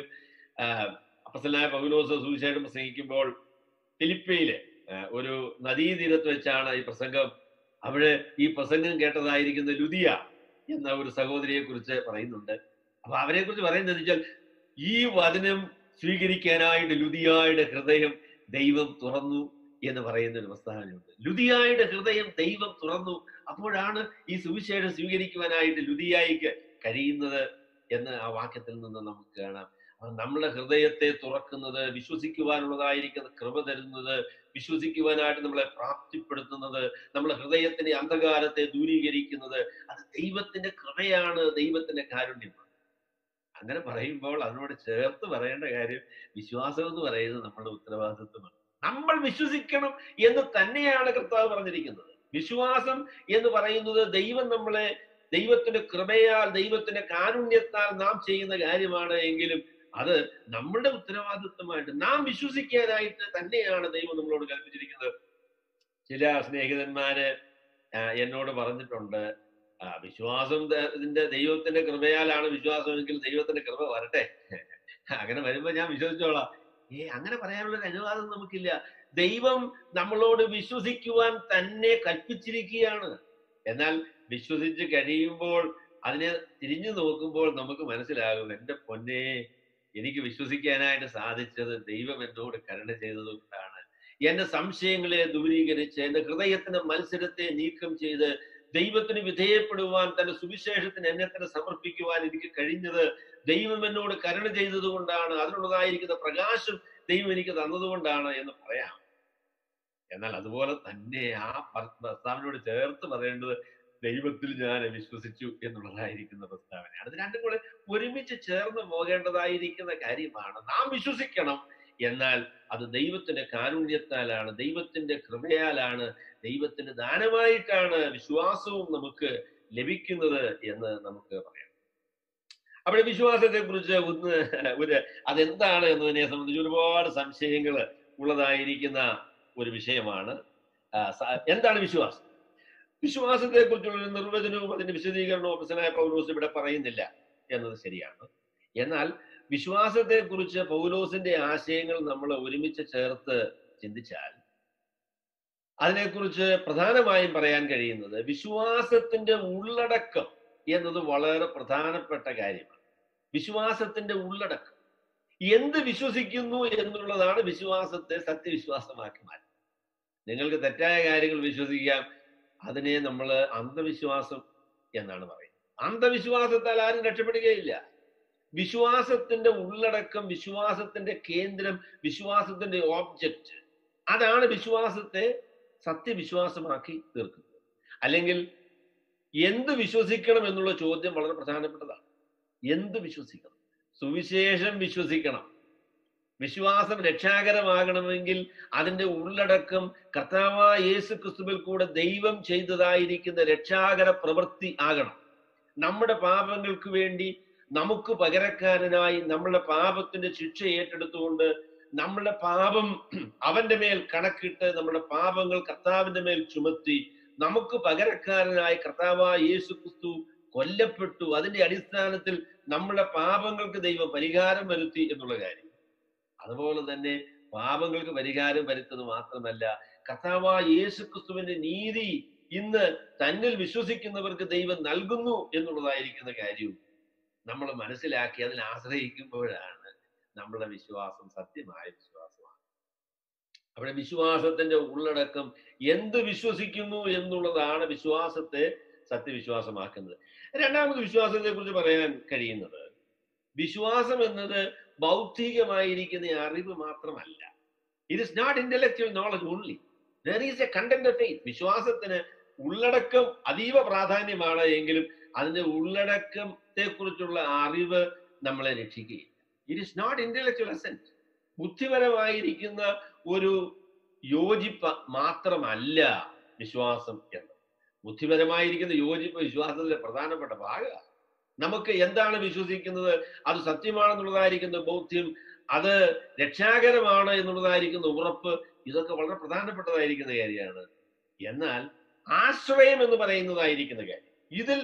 അപ്പസലായ പൗലോസ് സുവിശേഷം പ്രസംഗിക്കുമ്പോൾ ഫിലിപ്പയില് ആ, ഒരു നദീതീരത്ത് വെച്ചാണ് ഈ പ്രസംഗം അവിടെ ഈ പ്രസംഗം കേട്ടതായിരിക്കുന്ന ലുദിയ എന്ന ഒരു സഹോദരിയെ കുറിച്ച് പറയുന്നുണ്ട് അപ്പൊ അവരെ കുറിച്ച് പറയുന്നത് വെച്ചാൽ ഈ വചനം സ്വീകരിക്കാനായിട്ട് ലുദിയായുടെ ഹൃദയം ദൈവം തുറന്നു എന്ന് പറയുന്ന ഒരു പ്രസ്താവനയുണ്ട് ലുദിയായുടെ ഹൃദയം ദൈവം തുറന്നു അപ്പോഴാണ് ഈ സുവിശേഷം സ്വീകരിക്കുവാനായിട്ട് ലുദിയായിക്ക് കഴിയുന്നത് എന്ന് ആ വാക്യത്തിൽ നിന്ന് നമുക്ക് കാണാം അപ്പൊ നമ്മുടെ ഹൃദയത്തെ തുറക്കുന്നത് വിശ്വസിക്കുവാനുള്ളതായിരിക്കുന്ന കൃപ തരുന്നത് വിശ്വസിക്കുവാനായിട്ട് നമ്മളെ പ്രാപ്തിപ്പെടുത്തുന്നത് നമ്മുടെ ഹൃദയത്തിന്റെ അന്ധകാരത്തെ ദൂരീകരിക്കുന്നത് അത് ദൈവത്തിന്റെ കൃപയാണ് ദൈവത്തിന്റെ കാരുണ്യമാണ് അങ്ങനെ പറയുമ്പോൾ അതിനോട് ചേർത്ത് പറയേണ്ട കാര്യം വിശ്വാസം എന്ന് പറയുന്നത് നമ്മുടെ ഉത്തരവാദിത്വമാണ് നമ്മൾ വിശ്വസിക്കണം എന്ന് തന്നെയാണ് കർത്താവ് പറഞ്ഞിരിക്കുന്നത് വിശ്വാസം എന്ന് പറയുന്നത് ദൈവം നമ്മളെ ദൈവത്തിന്റെ കൃപയാൽ ദൈവത്തിന്റെ കാരുണ്യത്താൽ നാം ചെയ്യുന്ന കാര്യമാണ് എങ്കിലും അത് നമ്മുടെ ഉത്തരവാദിത്വമായിട്ട് നാം വിശ്വസിക്കാനായിട്ട് തന്നെയാണ് ദൈവം നമ്മളോട് കൽപ്പിച്ചിരിക്കുന്നത് ചില സ്നേഹിതന്മാര് ആ, എന്നോട് പറഞ്ഞിട്ടുണ്ട് ആ, വിശ്വാസം ത- ഇതിന്റെ ദൈവത്തിന്റെ കൃപയാലാണ് വിശ്വാസമെങ്കിൽ ദൈവത്തിന്റെ കൃപ വരട്ടെ അങ്ങനെ വരുമ്പോ ഞാൻ വിശ്വസിച്ചോളാം ഏ അങ്ങനെ പറയാനുള്ള ഒരു അനുവാദം നമുക്കില്ല ദൈവം നമ്മളോട് വിശ്വസിക്കുവാൻ തന്നെ കൽപ്പിച്ചിരിക്കുകയാണ് എന്നാൽ വിശ്വസിച്ച് കഴിയുമ്പോൾ അതിനെ തിരിഞ്ഞു നോക്കുമ്പോൾ നമുക്ക് മനസ്സിലാകും എൻ്റെ പൊന്നെ എനിക്ക് വിശ്വസിക്കാനായിട്ട് സാധിച്ചത് ദൈവം എന്നോട് കരുണ ചെയ്തത് കൊണ്ടാണ് എന്റെ സംശയങ്ങളെ ദൂരീകരിച്ച് എന്റെ ഹൃദയത്തിന്റെ മത്സരത്തെ നീക്കം ചെയ്ത് ദൈവത്തിന് വിധേയപ്പെടുവാൻ തന്റെ സുവിശേഷത്തിന് എന്നെ തന്നെ സമർപ്പിക്കുവാൻ എനിക്ക് കഴിഞ്ഞത് ദൈവം എന്നോട് കരുണ ചെയ്തത് കൊണ്ടാണ് അതിനുള്ളതായിരിക്കുന്ന പ്രകാശം ദൈവം എനിക്ക് തന്നതുകൊണ്ടാണ് എന്ന് പറയാം എന്നാൽ അതുപോലെ തന്നെ ആ ഭർ- ഭർത്താവിനോട് ചേർത്ത് പറയേണ്ടത് ദൈവത്തിൽ ഞാൻ വിശ്വസിച്ചു എന്നുള്ളതായിരിക്കുന്ന പ്രസ്താവനയാണ് അത് രണ്ടും കൂടെ ഒരുമിച്ച് ചേർന്ന് പോകേണ്ടതായിരിക്കുന്ന കാര്യമാണ് നാം വിശ്വസിക്കണം എന്നാൽ അത് ദൈവത്തിന്റെ കാരുണ്യത്താലാണ് ദൈവത്തിന്റെ കൃപയാലാണ് ദൈവത്തിന്റെ ദാനമായിട്ടാണ് വിശ്വാസവും നമുക്ക് ലഭിക്കുന്നത് എന്ന് നമുക്ക് പറയാം അവിടെ വിശ്വാസത്തെ കുറിച്ച് ഒന്ന് ഒരു അതെന്താണ് എന്നതിനെ സംബന്ധിച്ച് ഒരുപാട് സംശയങ്ങൾ ഉള്ളതായിരിക്കുന്ന ഒരു വിഷയമാണ് ആ, സ- എന്താണ് വിശ്വാസം വിശ്വാസത്തെ കുറിച്ചുള്ള ഒരു നിർവചനവും അതിന്റെ വിശദീകരണവും അപ്പസനായ പൗലോസ് ഇവിടെ പറയുന്നില്ല എന്നത് ശരിയാണ് എന്നാൽ വിശ്വാസത്തെ കുറിച്ച് പൗലോസിന്റെ ആശയങ്ങൾ നമ്മൾ ഒരുമിച്ച് ചേർത്ത് ചിന്തിച്ചാൽ അതിനെക്കുറിച്ച് പ്രധാനമായും പറയാൻ കഴിയുന്നത് വിശ്വാസത്തിന്റെ ഉള്ളടക്കം എന്നത് വളരെ പ്രധാനപ്പെട്ട കാര്യമാണ് വിശ്വാസത്തിന്റെ ഉള്ളടക്കം എന്ത് വിശ്വസിക്കുന്നു എന്നുള്ളതാണ് വിശ്വാസത്തെ സത്യവിശ്വാസമാക്കി മാറ്റുന്നത് നിങ്ങൾക്ക് തെറ്റായ കാര്യങ്ങൾ വിശ്വസിക്കാം അതിനെ നമ്മൾ അന്ധവിശ്വാസം എന്നാണ് പറയുന്നത് അന്ധവിശ്വാസത്താൽ ആരും രക്ഷപ്പെടുകയില്ല വിശ്വാസത്തിന്റെ ഉള്ളടക്കം വിശ്വാസത്തിന്റെ കേന്ദ്രം വിശ്വാസത്തിന്റെ ഓബ്ജക്റ്റ് അതാണ് വിശ്വാസത്തെ സത്യവിശ്വാസമാക്കി തീർക്കുന്നത് അല്ലെങ്കിൽ എന്ത് വിശ്വസിക്കണം എന്നുള്ള ചോദ്യം വളരെ പ്രധാനപ്പെട്ടതാണ് എന്ത് വിശ്വസിക്കണം സുവിശേഷം വിശ്വസിക്കണം വിശ്വാസം രക്ഷാകരമാകണമെങ്കിൽ അതിന്റെ ഉള്ളടക്കം കർത്താവായ യേസു ക്രിസ്തുവിൽ കൂടെ ദൈവം ചെയ്തതായിരിക്കുന്ന രക്ഷാകര പ്രവൃത്തി ആകണം നമ്മുടെ പാപങ്ങൾക്ക് വേണ്ടി നമുക്ക് പകരക്കാരനായി നമ്മളുടെ പാപത്തിന്റെ ശിക്ഷ ഏറ്റെടുത്തുകൊണ്ട് നമ്മളുടെ പാപം അവന്റെ മേൽ കണക്കിട്ട് നമ്മുടെ പാപങ്ങൾ കർത്താവിന്റെ മേൽ ചുമത്തി നമുക്ക് പകരക്കാരനായി കർത്താവായ യേശു ക്രിസ്തു കൊല്ലപ്പെട്ടു അതിന്റെ അടിസ്ഥാനത്തിൽ നമ്മുടെ പാപങ്ങൾക്ക് ദൈവം പരിഹാരം വരുത്തി എന്നുള്ള കാര്യം അതുപോലെ തന്നെ പാപങ്ങൾക്ക് പരിഹാരം വരുത്തുന്നത് മാത്രമല്ല കർത്താവായ യേശു ക്രിസ്തുവിന്റെ നീതി ഇന്ന് തന്നിൽ വിശ്വസിക്കുന്നവർക്ക് ദൈവം നൽകുന്നു എന്നുള്ളതായിരിക്കുന്ന കാര്യവും നമ്മൾ മനസ്സിലാക്കി അതിൽ ആശ്രയിക്കുമ്പോഴാണ് നമ്മുടെ വിശ്വാസം സത്യമായ വിശ്വാസമാണ് അവിടെ വിശ്വാസത്തിന്റെ ഉള്ളടക്കം എന്ത് വിശ്വസിക്കുന്നു എന്നുള്ളതാണ് വിശ്വാസത്തെ സത്യവിശ്വാസമാക്കുന്നത് രണ്ടാമത് വിശ്വാസത്തെ കുറിച്ച് പറയാൻ കഴിയുന്നത് വിശ്വാസം എന്നത് ബൗദ്ധികമായിരിക്കുന്ന അറിവ് മാത്രമല്ല it is not intellectual knowledge only there is a content of faith വിശ്വാസത്തിന് ഉള്ളടക്കം അതീവ പ്രാധാന്യമാണ് എങ്കിലും അതിന്റെ ഉള്ളടക്കത്തെ കുറിച്ചുള്ള അറിവ് നമ്മളെ രക്ഷിക്കുകയില്ല it is not intellectual assent ബുദ്ധിപരമായിരിക്കുന്ന ഒരു യോജിപ്പ് മാത്രമല്ല വിശ്വാസം എന്ന് ബുദ്ധിപരമായിരിക്കുന്ന യോജിപ്പ് വിശ്വാസത്തിലെ പ്രധാനപ്പെട്ട ഭാഗമാണ് നമുക്ക് എന്താണ് വിശ്വസിക്കുന്നത് അത് സത്യമാണെന്നുള്ളതായിരിക്കുന്ന ബോധ്യം അത് രക്ഷാകരമാണ് എന്നുള്ളതായിരിക്കുന്ന ഉറപ്പ് ഇതൊക്കെ വളരെ പ്രധാനപ്പെട്ടതായിരിക്കുന്ന കാര്യമാണ് എന്നാൽ ആശ്രയം എന്ന് പറയുന്നതായിരിക്കുന്ന കാര്യം ഇതിൽ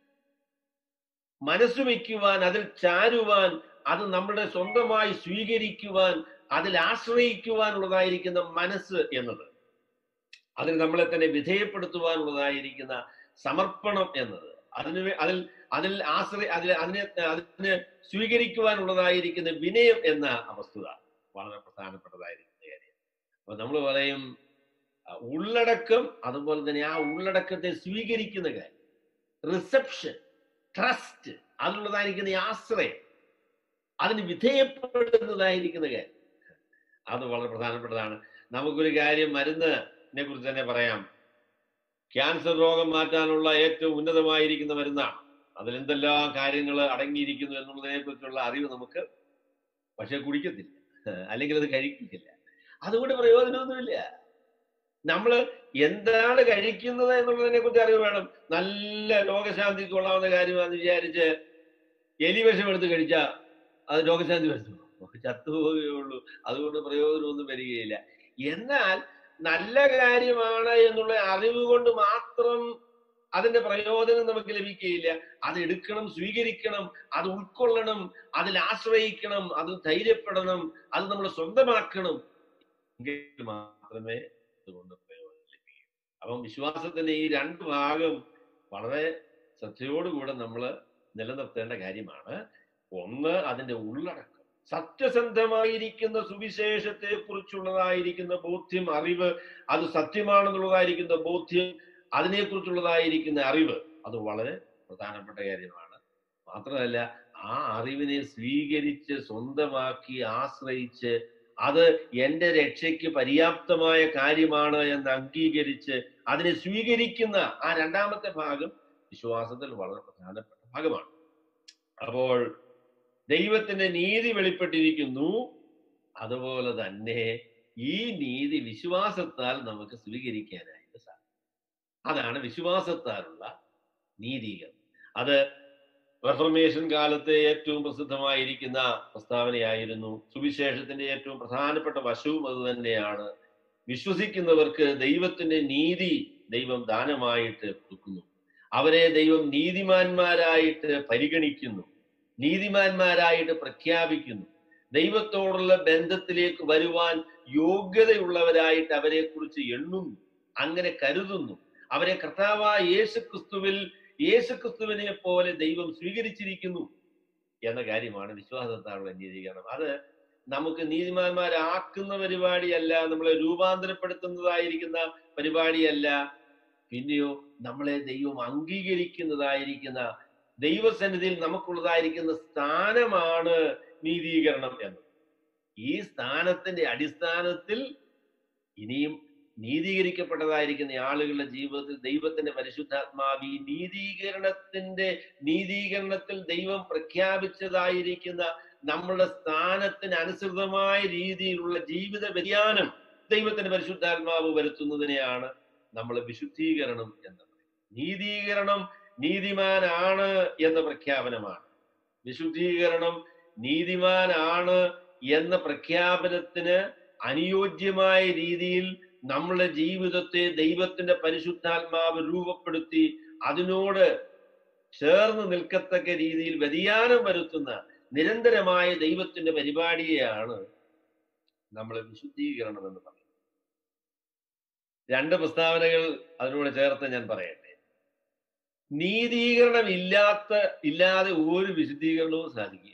മനസ്സു വയ്ക്കുവാൻ അതിൽ ചാരുവാൻ അത് നമ്മുടെ സ്വന്തമായി സ്വീകരിക്കുവാൻ അതിൽ ആശ്രയിക്കുവാനുള്ളതായിരിക്കുന്ന മനസ്സ് എന്നത് അതിന് നമ്മളെ തന്നെ വിധേയപ്പെടുത്തുവാനുള്ളതായിരിക്കുന്ന സമർപ്പണം എന്നത് അതിന് വേ- അതിൽ അതിൽ ആശ്രയ അതിൽ അതിനെ അതിന് സ്വീകരിക്കുവാനുള്ളതായിരിക്കുന്ന വിനയം എന്ന വസ്തുത വളരെ പ്രധാനപ്പെട്ടതായിരിക്കുന്ന കാര്യം അപ്പൊ നമ്മൾ പറയും ആ, ഉള്ളടക്കം അതുപോലെ തന്നെ ആ ഉള്ളടക്കത്തെ സ്വീകരിക്കുന്ന കാര്യം റിസപ്ഷൻ ട്രസ്റ്റ് അതിലുള്ളതായിരിക്കുന്ന ഈ ആശ്രയം അതിന് വിധേയപ്പെടുന്നതായിരിക്കുന്ന കാര്യം അത് വളരെ പ്രധാനപ്പെട്ടതാണ് നമുക്കൊരു കാര്യം മരുന്നിനെ കുറിച്ച് തന്നെ പറയാം ക്യാൻസർ രോഗം മാറ്റാനുള്ള ഏറ്റവും ഉന്നതമായിരിക്കുന്ന മരുന്നാണ് അതിൽ എന്തെല്ലാം കാര്യങ്ങൾ അടങ്ങിയിരിക്കുന്നു എന്നുള്ളതിനെ കുറിച്ചുള്ള അറിവ് നമുക്ക് പക്ഷെ കുടിക്കത്തില്ല അല്ലെങ്കിൽ അത് കഴിക്കില്ല അതുകൊണ്ട് പ്രയോജനമൊന്നുമില്ല നമ്മൾ എന്താണ് കഴിക്കുന്നത് എന്നുള്ളതിനെ കുറിച്ച് അറിവ് വേണം നല്ല രോഗശാന്തിക്ക് കൊള്ളാവുന്ന കാര്യമാണെന്ന് വിചാരിച്ച് എലി വിഷം എടുത്ത് കഴിച്ചാൽ അത് രോഗശാന്തി വരുത്തുള്ളൂ ചത്തുപോവുകയുള്ളൂ അതുകൊണ്ട് പ്രയോജനമൊന്നും വരികയില്ല എന്നാൽ നല്ല കാര്യമാണ് എന്നുള്ള അറിവ് കൊണ്ട് മാത്രം അതിന്റെ പ്രയോജനം നമുക്ക് ലഭിക്കുകയില്ല അത് എടുക്കണം സ്വീകരിക്കണം അത് ഉൾക്കൊള്ളണം അതിൽ ആശ്രയിക്കണം അത് ധൈര്യപ്പെടണം അത് നമ്മൾ സ്വന്തമാക്കണം എങ്കിൽ മാത്രമേ അതുകൊണ്ട് പ്രയോജനം ലഭിക്കൂ അപ്പം വിശ്വാസത്തിന്റെ ഈ രണ്ട് ഭാഗം വളരെ ശ്രദ്ധയോടുകൂടെ നമ്മൾ നിലനിർത്തേണ്ട കാര്യമാണ് ഒന്ന് അതിന്റെ ഉള്ളടക്കം സത്യസന്ധമായിരിക്കുന്ന സുവിശേഷത്തെ കുറിച്ചുള്ളതായിരിക്കുന്ന ബോധ്യം അറിവ് അത് സത്യമാണെന്നുള്ളതായിരിക്കുന്ന ബോധ്യം അതിനെക്കുറിച്ചുള്ളതായിരിക്കുന്ന അറിവ് അത് വളരെ പ്രധാനപ്പെട്ട കാര്യമാണ് മാത്രമല്ല ആ അറിവിനെ സ്വീകരിച്ച് സ്വന്തമാക്കി ആശ്രയിച്ച് അത് എൻ്റെ രക്ഷയ്ക്ക് പര്യാപ്തമായ കാര്യമാണ് എന്ന് അംഗീകരിച്ച് അതിനെ സ്വീകരിക്കുന്ന ആ രണ്ടാമത്തെ ഭാഗം വിശ്വാസത്തിൽ വളരെ പ്രധാനപ്പെട്ട ഭാഗമാണ് അപ്പോൾ ദൈവത്തിന്റെ നീതി വെളിപ്പെട്ടിരിക്കുന്നു അതുപോലെ തന്നെ ഈ നീതി വിശ്വാസത്താൽ നമുക്ക് സ്വീകരിക്കാനായിട്ട് സാധിക്കും അതാണ് വിശ്വാസത്താലുള്ള നീതീകരണം അത് റെഫർമേഷൻ കാലത്തെ ഏറ്റവും പ്രസിദ്ധമായിരിക്കുന്ന പ്രസ്താവനയായിരുന്നു സുവിശേഷത്തിന്റെ ഏറ്റവും പ്രധാനപ്പെട്ട വശവും അത് തന്നെയാണ് വിശ്വസിക്കുന്നവർക്ക് ദൈവത്തിന്റെ നീതി ദൈവം ദാനമായിട്ട് കൊടുക്കുന്നു അവരെ ദൈവം നീതിമാന്മാരായിട്ട് പരിഗണിക്കുന്നു നീതിമാന്മാരായിട്ട് പ്രഖ്യാപിക്കുന്നു ദൈവത്തോടുള്ള ബന്ധത്തിലേക്ക് വരുവാൻ യോഗ്യതയുള്ളവരായിട്ട് അവരെ കുറിച്ച് എണ്ണുന്നു അങ്ങനെ കരുതുന്നു അവരെ കർത്താവായ യേശു ക്രിസ്തുവിൽ യേശു ക്രിസ്തുവിനെ പോലെ ദൈവം സ്വീകരിച്ചിരിക്കുന്നു എന്ന കാര്യമാണ് വിശ്വാസത്താലുള്ള നീതീകരണം അത് നമുക്ക് നീതിമാന്മാരാക്കുന്ന പരിപാടിയല്ല നമ്മളെ രൂപാന്തരപ്പെടുത്തുന്നതായിരിക്കുന്ന പരിപാടിയല്ല പിന്നെയോ നമ്മളെ ദൈവം അംഗീകരിക്കുന്നതായിരിക്കുന്ന ദൈവസന്നിധിയിൽ നമുക്കുള്ളതായിരിക്കുന്ന സ്ഥാനമാണ് നീതീകരണം എന്നത് ഈ സ്ഥാനത്തിന്റെ അടിസ്ഥാനത്തിൽ ഇനിയും നീതീകരിക്കപ്പെട്ടതായിരിക്കുന്ന ആളുകളുടെ ജീവിതത്തിൽ ദൈവത്തിന്റെ പരിശുദ്ധാത്മാവ് ഈ നീതീകരണത്തിന്റെ നീതീകരണത്തിൽ ദൈവം പ്രഖ്യാപിച്ചതായിരിക്കുന്ന നമ്മുടെ സ്ഥാനത്തിന് അനുസൃതമായ രീതിയിലുള്ള ജീവിത വ്യതിയാനം ദൈവത്തിന്റെ പരിശുദ്ധാത്മാവ് വരുത്തുന്നതിനെയാണ് നമ്മൾ വിശുദ്ധീകരണം എന്ന് പറയുന്നത് നീതീകരണം നീതിമാനാണ് എന്ന പ്രഖ്യാപനമാണ് വിശുദ്ധീകരണം നീതിമാനാണ് എന്ന പ്രഖ്യാപനത്തിന് അനുയോജ്യമായ രീതിയിൽ നമ്മളുടെ ജീവിതത്തെ ദൈവത്തിന്റെ പരിശുദ്ധാത്മാവ് രൂപപ്പെടുത്തി അതിനോട് ചേർന്ന് നിൽക്കത്തക്ക രീതിയിൽ വ്യതിയാനം വരുത്തുന്ന നിരന്തരമായ ദൈവത്തിന്റെ പരിപാടിയെയാണ് നമ്മൾ വിശുദ്ധീകരണം എന്ന് പറയുന്നത് രണ്ട് പ്രസ്താവനകൾ അതിനോട് ചേർത്ത് ഞാൻ പറയട്ടെ നീതീകരണം ഇല്ലാത്ത ഇല്ലാതെ ഒരു വിശുദ്ധീകരണവും സാധിക്കില്ല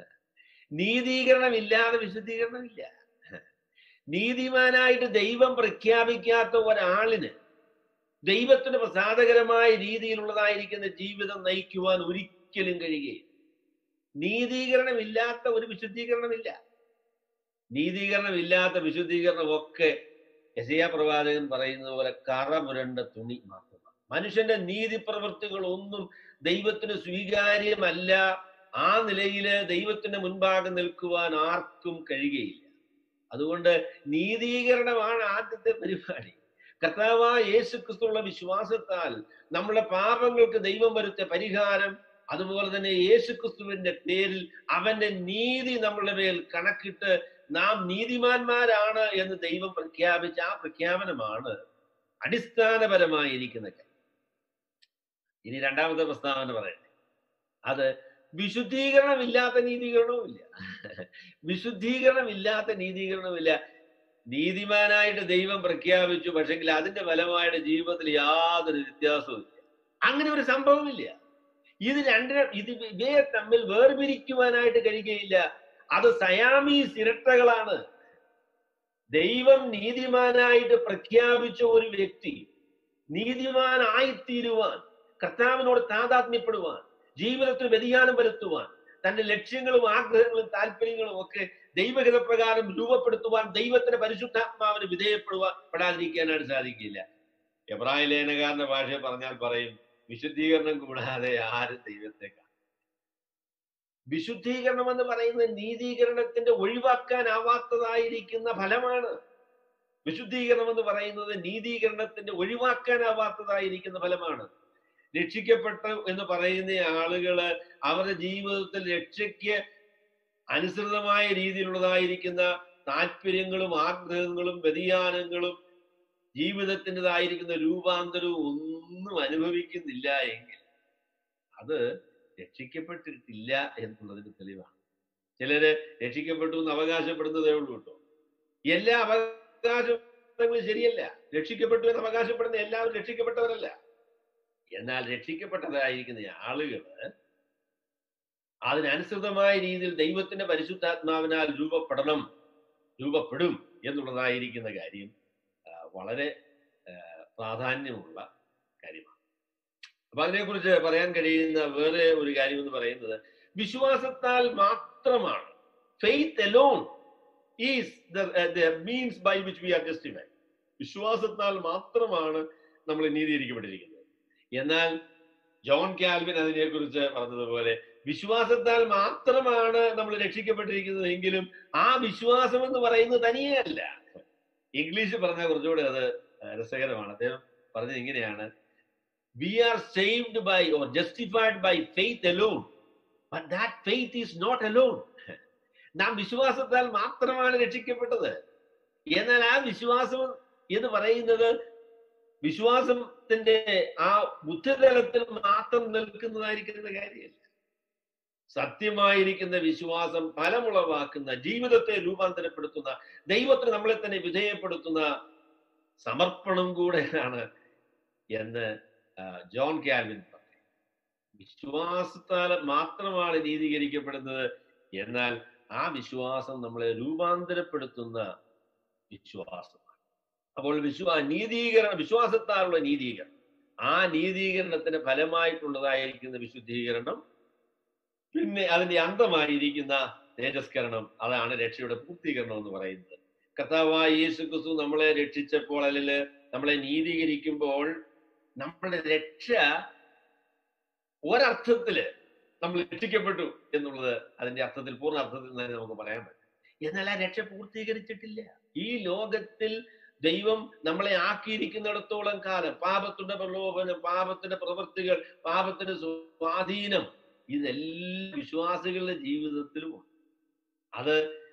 നീതീകരണം ഇല്ലാതെ വിശുദ്ധീകരണം ഇല്ല നീതിമാനായിട്ട് ദൈവം പ്രഖ്യാപിക്കാത്ത ഒരാളിന് ദൈവത്തിന് പ്രസാദകരമായ രീതിയിലുള്ളതായിരിക്കുന്ന ജീവിതം നയിക്കുവാൻ ഒരിക്കലും കഴിയുകയില്ല നീതീകരണമില്ലാത്ത ഒരു വിശുദ്ധീകരണമില്ല നീതീകരണമില്ലാത്ത വിശുദ്ധീകരണം ഒക്കെ യശയാ പ്രവാചകൻ പറയുന്നത് പോലെ കറ പുരണ്ട തുണി മാത്രമാണ് മനുഷ്യന്റെ നീതി പ്രവൃത്തികൾ ഒന്നും ദൈവത്തിന് സ്വീകാര്യമല്ല ആ നിലയില് ദൈവത്തിന്റെ മുൻപാകെ നിൽക്കുവാൻ ആർക്കും കഴിയുകയില്ല അതുകൊണ്ട് നീതീകരണമാണ് ആദ്യത്തെ പരിപാടി കർത്താവായ യേശു ക്രിസ്തുള്ള വിശ്വാസത്താൽ നമ്മുടെ പാപങ്ങൾക്ക് ദൈവം വരുത്തിയ പരിഹാരം അതുപോലെ തന്നെ യേശു ക്രിസ്തുവിന്റെ പേരിൽ അവന്റെ നീതി നമ്മളുടെ മേൽ കണക്കിട്ട് നാം നീതിമാന്മാരാണ് എന്ന് ദൈവം പ്രഖ്യാപിച്ച ആ പ്രഖ്യാപനമാണ് അടിസ്ഥാനപരമായിരിക്കുന്ന കാര്യം ഇനി രണ്ടാമത്തെ പ്രസ്താവന പറയട്ടെ അത് വിശുദ്ധീകരണമില്ലാത്ത നീതീകരണവുമില്ല വിശുദ്ധീകരണമില്ലാത്ത നീതീകരണമില്ല നീതിമാനായിട്ട് ദൈവം പ്രഖ്യാപിച്ചു പക്ഷെങ്കിൽ അതിന്റെ ഫലമായിട്ട് ജീവിതത്തിൽ യാതൊരു വ്യത്യാസവും ഇല്ല അങ്ങനെ ഒരു സംഭവമില്ല ഇത് രണ്ടിനെ ഇത് ഇവയെ തമ്മിൽ വേർപിരിക്കുവാനായിട്ട് കഴിയുകയില്ല അത് സയാമീസ് ഇരട്ടകളാണ് ദൈവം നീതിമാനായിട്ട് പ്രഖ്യാപിച്ച ഒരു വ്യക്തി നീതിമാനായിത്തീരുവാൻ കർത്താവിനോട് താതാത്മ്യപ്പെടുവാൻ ജീവിതത്തിൽ വ്യതിയാനം വരുത്തുവാൻ തന്റെ ലക്ഷ്യങ്ങളും ആഗ്രഹങ്ങളും താല്പര്യങ്ങളും ഒക്കെ ദൈവഹിത പ്രകാരം രൂപപ്പെടുത്തുവാൻ ദൈവത്തിന്റെ പരിശുദ്ധാത്മാവിന് വിധേയപ്പെടുവാൻ പെടാതിരിക്കാനായിട്ട് സാധിക്കില്ല എബ്രായ ലേനകാരന്റെ ഭാഷയെ പറഞ്ഞാൽ പറയും വിശുദ്ധീകരണം കൂടാതെ ആരും ദൈവത്തെ കാണും വിശുദ്ധീകരണം എന്ന് പറയുന്നത് നീതീകരണത്തിന്റെ ഒഴിവാക്കാനാവാത്തതായിരിക്കുന്ന ഫലമാണ് വിശുദ്ധീകരണം എന്ന് പറയുന്നത് നീതീകരണത്തിന്റെ ഒഴിവാക്കാനാവാത്തതായിരിക്കുന്ന ഫലമാണ് രക്ഷിക്കപ്പെട്ടു എന്ന് പറയുന്ന ആളുകള് അവരുടെ ജീവിതത്തിൽ രക്ഷയ്ക്ക് അനുസൃതമായ രീതിയിലുള്ളതായിരിക്കുന്ന താല്പര്യങ്ങളും ആഗ്രഹങ്ങളും വ്യതിയാനങ്ങളും ജീവിതത്തിൻ്റെതായിരിക്കുന്ന രൂപാന്തരവും ഒന്നും അനുഭവിക്കുന്നില്ല എങ്കിൽ അത് രക്ഷിക്കപ്പെട്ടിട്ടില്ല എന്നുള്ളതിന് തെളിവാണ് ചിലര് രക്ഷിക്കപ്പെട്ടു എന്ന് അവകാശപ്പെടുന്നതേ ഉള്ളൂ കേട്ടോ എല്ലാ അവകാശങ്ങളും ശരിയല്ല രക്ഷിക്കപ്പെട്ടു എന്ന് അവകാശപ്പെടുന്ന എല്ലാവരും രക്ഷിക്കപ്പെട്ടവരല്ല എന്നാൽ രക്ഷിക്കപ്പെട്ടതായിരിക്കുന്ന ആളുകള് അതിനനുസൃതമായ രീതിയിൽ ദൈവത്തിന്റെ പരിശുദ്ധാത്മാവിനാൽ രൂപപ്പെടണം രൂപപ്പെടും എന്നുള്ളതായിരിക്കുന്ന കാര്യം വളരെ പ്രാധാന്യമുള്ള കാര്യമാണ് അപ്പൊ അതിനെക്കുറിച്ച് പറയാൻ കഴിയുന്ന വേറെ ഒരു കാര്യം എന്ന് പറയുന്നത് വിശ്വാസത്താൽ മാത്രമാണ് faith alone is the means by which we are justify വിശ്വാസത്താൽ മാത്രമാണ് നമ്മൾ നീതീകരിക്കപ്പെട്ടിരിക്കുന്നത് എന്നാൽ ജോൺ കാൽവിൻ അതിനെക്കുറിച്ച് പറഞ്ഞതുപോലെ വിശ്വാസത്താൽ മാത്രമാണ് നമ്മൾ രക്ഷിക്കപ്പെട്ടിരിക്കുന്നത് എങ്കിലും ആ വിശ്വാസം എന്ന് പറയുന്നത് തനിയല്ല ഇംഗ്ലീഷ് പറഞ്ഞാൽ കുറച്ചുകൂടെ അത് രസകരമാണ് അദ്ദേഹം പറഞ്ഞത് ഇങ്ങനെയാണ് we are saved by or justified by faith alone but that faith is not alone നാം വിശ്വാസത്താൽ മാത്രമാണ് രക്ഷിക്കപ്പെട്ടത് എന്നാൽ ആ വിശ്വാസം എന്ന് പറയുന്നത് വിശ്വാസത്തിന്റെ ആ ബുദ്ധിതലത്തിൽ മാത്രം നിൽക്കുന്നതായിരിക്കുന്ന കാര്യമല്ല സത്യമായിരിക്കുന്ന വിശ്വാസം ഫലമുളവാക്കുന്ന ജീവിതത്തെ രൂപാന്തരപ്പെടുത്തുന്ന ദൈവത്തിന് നമ്മളെ തന്നെ വിധേയപ്പെടുത്തുന്ന സമർപ്പണം കൂടെയാണ് എന്ന് ജോൺ കാൽവിൻ പറഞ്ഞു വിശ്വാസത്താൽ മാത്രമാണ് നീതീകരിക്കപ്പെടുന്നത് എന്നാൽ ആ വിശ്വാസം നമ്മളെ രൂപാന്തരപ്പെടുത്തുന്ന വിശ്വാസമാണ് അപ്പോൾ വിശ്വാ നീതീകരണം വിശ്വാസത്താലുള്ള നീതീകരണം ആ നീതീകരണത്തിന് ഫലമായിട്ടുള്ളതായിരിക്കുന്ന വിശുദ്ധീകരണം പിന്നെ അതിന്റെ അന്തമായിരിക്കുന്ന തേജസ്കരണം അതാണ് രക്ഷയുടെ പൂർത്തീകരണം എന്ന് പറയുന്നത് കർത്താവായ യേശു ക്രിസ്തു നമ്മളെ രക്ഷിച്ചപ്പോൾ അല്ലെങ്കിൽ നമ്മളെ നീതീകരിക്കുമ്പോൾ നമ്മുടെ രക്ഷ ഒരർത്ഥത്തില് നമ്മൾ രക്ഷിക്കപ്പെട്ടു എന്നുള്ളത് അതിന്റെ അർത്ഥത്തിൽ പൂർണ്ണ അർത്ഥത്തിൽ തന്നെ നമുക്ക് പറയാൻ പറ്റും എന്നാൽ ആ രക്ഷ പൂർത്തീകരിച്ചിട്ടില്ല ഈ ലോകത്തിൽ ദൈവം നമ്മളെ ആക്കിയിരിക്കുന്നിടത്തോളം കാലം പാപത്തിന്റെ പ്രലോഭനം പാപത്തിന്റെ പ്രവൃത്തികൾ പാപത്തിന്റെ സ്വാധീനം ഇതെല്ലാം വിശ്വാസികളുടെ ജീവിതത്തിലും അത്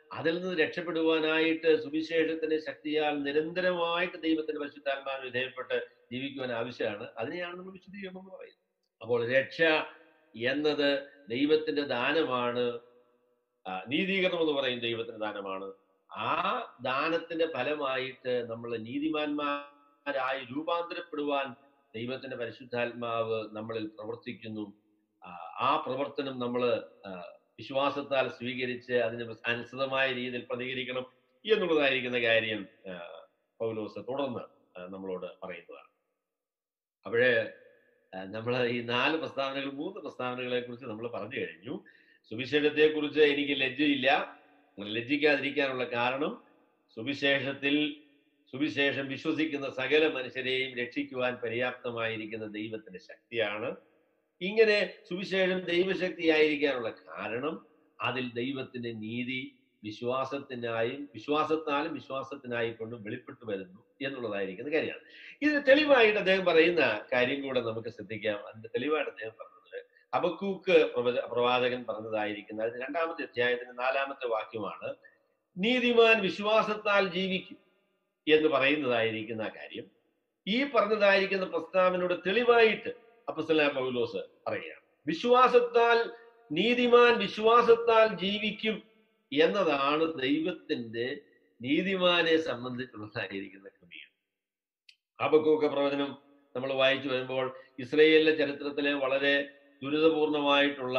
അതിൽ നിന്ന് രക്ഷപ്പെടുവാനായിട്ട് സുവിശേഷത്തിന്റെ ശക്തിയാൽ നിരന്തരമായിട്ട് ദൈവത്തിന്റെ പരിശുദ്ധാത്മാവിന് വിധേയപ്പെട്ട് ജീവിക്കുവാൻ ആവശ്യമാണ് അതിനെയാണ് നമ്മൾ വിശുദ്ധീകരണം എന്ന് പറയുന്നത് അപ്പോൾ രക്ഷ എന്നത് ദൈവത്തിന്റെ ദാനമാണ് ആ, നീതീകരണം എന്ന് പറയും ദൈവത്തിന്റെ ദാനമാണ് ആ ദാനത്തിന്റെ ഫലമായിട്ട് നമ്മൾ നീതിമാന്മാരായി രൂപാന്തരപ്പെടുവാൻ ദൈവത്തിന്റെ പരിശുദ്ധാത്മാവ് നമ്മളിൽ പ്രവർത്തിക്കുന്നു ആ, ആ പ്രവർത്തനം നമ്മൾ വിശ്വാസത്താൽ സ്വീകരിച്ച് അതിന് അനുസൃതമായ രീതിയിൽ പ്രതികരിക്കണം എന്നുള്ളതായിരിക്കുന്ന കാര്യം ആ, പൗലോസ് തുടർന്ന് ആ, നമ്മളോട് പറയുന്നതാണ് അപ്പോഴേ നമ്മൾ ഈ നാല് പ്രസ്താവനകൾ മൂന്ന് പ്രസ്താവനകളെ കുറിച്ച് നമ്മൾ പറഞ്ഞു കഴിഞ്ഞു സുവിശേഷത്തെ കുറിച്ച് എനിക്ക് ലജ്ജയില്ല ലജ്ജിക്കാതിരിക്കാനുള്ള കാരണം സുവിശേഷത്തിൽ സുവിശേഷം വിശ്വസിക്കുന്ന സകല മനുഷ്യരെയും രക്ഷിക്കുവാൻ പര്യാപ്തമായിരിക്കുന്ന ദൈവത്തിന്റെ ശക്തിയാണ് ഇങ്ങനെ സുവിശേഷം ദൈവശക്തിയായിരിക്കാനുള്ള കാരണം അതിൽ ദൈവത്തിന്റെ നീതി വിശ്വാസത്തിനായും വിശ്വാസത്താലും വിശ്വാസത്തിനായി കൊണ്ടും വെളിപ്പെട്ടു വരുന്നു എന്നുള്ളതായിരിക്കുന്ന കാര്യമാണ് ഇതിന് തെളിവായിട്ട് അദ്ദേഹം പറയുന്ന കാര്യം കൂടെ നമുക്ക് ശ്രദ്ധിക്കാം അതിന്റെ തെളിവായിട്ട് അദ്ദേഹം പറഞ്ഞത് അബക്കൂക്ക് പ്രവച പ്രവാചകൻ പറഞ്ഞതായിരിക്കുന്ന അതിന് രണ്ടാമത്തെ അധ്യായത്തിന്റെ നാലാമത്തെ വാക്യമാണ് നീതിമാൻ വിശ്വാസത്താൽ ജീവിക്കും എന്ന് പറയുന്നതായിരിക്കുന്ന കാര്യം ഈ പറഞ്ഞതായിരിക്കുന്ന പ്രസ്താവനയുടെ തെളിവായിട്ട് അപ്പസ്തല പൗലോസ് പറയുകയാണ് വിശ്വാസത്താൽ നീതിമാൻ വിശ്വാസത്താൽ ജീവിക്കും എന്നതാണ് ദൈവത്തിന്റെ നീതിമാനെ സംബന്ധിച്ചുള്ളതായിരിക്കുന്ന ക്രമീകരണം ഹബക്കൂക്ക പ്രവചനം നമ്മൾ വായിച്ചു വരുമ്പോൾ ഇസ്രയേലിലെ ചരിത്രത്തിലെ വളരെ ദുരിതപൂർണമായിട്ടുള്ള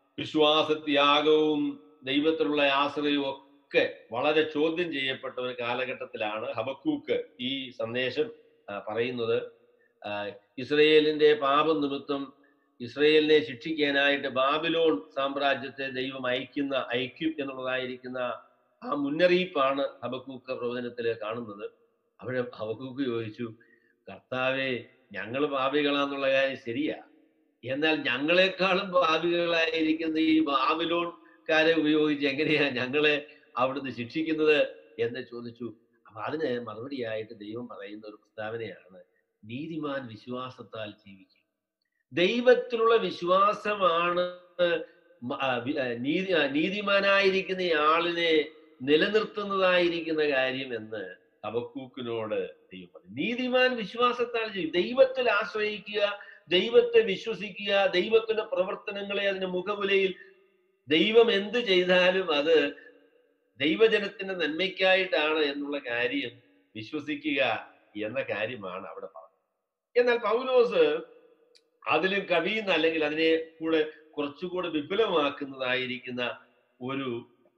വിശ്വാസത്യാഗവും ദൈവത്തിലുള്ള ആശ്രയവും ഒക്കെ വളരെ ചോദ്യം ചെയ്യപ്പെട്ട ഒരു കാലഘട്ടത്തിലാണ് ഹബക്കൂക്ക് ഈ സന്ദേശം ആ, പറയുന്നത് ആ, ഇസ്രയേലിന്റെ പാപം നിമിത്തം ഇസ്രയേലിനെ ശിക്ഷിക്കാനായിട്ട് ബാബിലോൺ സാമ്രാജ്യത്തെ ദൈവം അയക്കുന്ന അയക്കും എന്നുള്ളതായിരിക്കുന്ന ആ മുന്നറിയിപ്പാണ് ഹബക്കൂക്ക് പ്രവചനത്തിൽ കാണുന്നത് അവിടെ ഹബക്കൂക്ക് ചോദിച്ചു കർത്താവെ ഞങ്ങൾ പാപികളാന്നുള്ള കാര്യം ശരിയാ എന്നാൽ ഞങ്ങളെക്കാളും പാപികളായിരിക്കുന്ന ഈ ബാബിലോൺകാരെ ഉപയോഗിച്ച് എങ്ങനെയാ ഞങ്ങളെ അവിടുന്ന് ശിക്ഷിക്കുന്നത് എന്ന് ചോദിച്ചു അപ്പൊ അതിന് മറുപടിയായിട്ട് ദൈവം പറയുന്ന ഒരു പ്രസ്താവനയാണ് നീതിമാൻ വിശ്വാസത്താൽ ജീവിക്കും ദൈവത്തിലുള്ള വിശ്വാസമാണ് മ- ആ, വി- ആ, നീതി ആ, നീതിമാനായിരിക്കുന്ന ഈ ആളിനെ നിലനിർത്തുന്നതായിരിക്കുന്ന കാര്യം എന്ന് ഹബക്കൂക്കിനോട് ദൈവം പറഞ്ഞു നീതിമാൻ വിശ്വാസത്താൽ ചെയ്യും ദൈവത്തിൽ ആശ്രയിക്കുക ദൈവത്തെ വിശ്വസിക്കുക ദൈവത്തിന്റെ പ്രവർത്തനങ്ങളെ അതിന്റെ മുഖവിലയിൽ ദൈവം എന്ത് ചെയ്താലും അത് ദൈവജനത്തിന്റെ നന്മയ്ക്കായിട്ടാണ് എന്നുള്ള കാര്യം വിശ്വസിക്കുക എന്ന കാര്യമാണ് അവിടെ പറഞ്ഞത് എന്നാൽ പൗലോസ് അതിലും കവിയുന്ന അല്ലെങ്കിൽ അതിനെ കൂടെ കുറച്ചുകൂടെ വിപുലമാക്കുന്നതായിരിക്കുന്ന ഒരു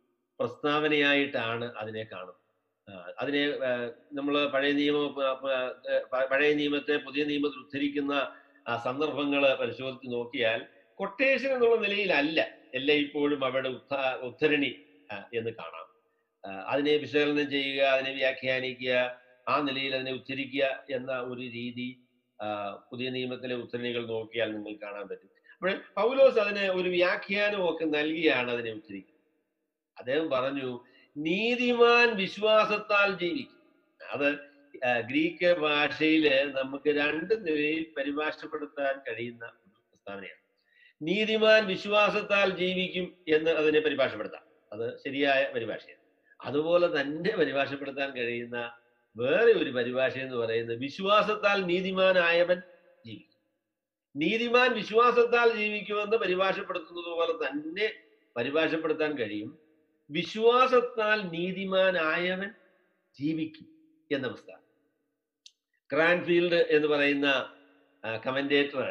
പ്രസ്താവനയായിട്ടാണ് അതിനെ കാണുന്നത് ആ, അതിനെ നമ്മൾ പഴയ നിയമ പ- പ- പ- പഴയ നിയമത്തെ പുതിയ നിയമത്തിൽ ഉദ്ധരിക്കുന്ന ആ സന്ദർഭങ്ങൾ പരിശോധിച്ച് നോക്കിയാൽ കൊട്ടേഷൻ എന്നുള്ള നിലയിലല്ല എല്ലായ്പ്പോഴും അവിടെ ഉദ്ധ ഉദ്ധരണി ആ, എന്ന് കാണാം ആ, അതിനെ വിശകലനം ചെയ്യുക അതിനെ വ്യാഖ്യാനിക്കുക ആ നിലയിൽ അതിനെ ഉച്ചരിക്കുക എന്ന ഒരു രീതി ആ, പുതിയ നിയമത്തിലെ ഉദ്ധരണികൾ നോക്കിയാൽ നിങ്ങൾക്ക് കാണാൻ പറ്റും അപ്പോൾ പൗലോസ് അതിന് ഒരു വ്യാഖ്യാനവും ഒക്കെ നൽകിയാണ് അതിനെ ഉച്ചരിക്കുന്നത് അദ്ദേഹം പറഞ്ഞു നീതിമാൻ വിശ്വാസത്താൽ ജീവിക്കും അത് ആ, ഗ്രീക്ക് ഭാഷയില് നമുക്ക് രണ്ട് നിലയിൽ പരിഭാഷപ്പെടുത്താൻ കഴിയുന്ന ഒരു പ്രസ്താവനയാണ് നീതിമാൻ വിശ്വാസത്താൽ ജീവിക്കും എന്ന് അതിനെ പരിഭാഷപ്പെടുത്താം അത് ശരിയായ പരിഭാഷയാണ് അതുപോലെ തന്നെ പരിഭാഷപ്പെടുത്താൻ കഴിയുന്ന വേറെ ഒരു പരിഭാഷ എന്ന് പറയുന്നത് വിശ്വാസത്താൽ നീതിമാനായവൻ ജീവിക്കും നീതിമാൻ വിശ്വാസത്താൽ ജീവിക്കുമെന്ന് പരിഭാഷപ്പെടുത്തുന്നത് പോലെ തന്നെ പരിഭാഷപ്പെടുത്താൻ കഴിയും വിശ്വാസത്താൽ നീതിമാനായവൻ ജീവിക്കും എന്ന പ്രസ്താവന ക്രാൻഫീൽഡ് എന്ന് പറയുന്ന കമന്റേറ്റർ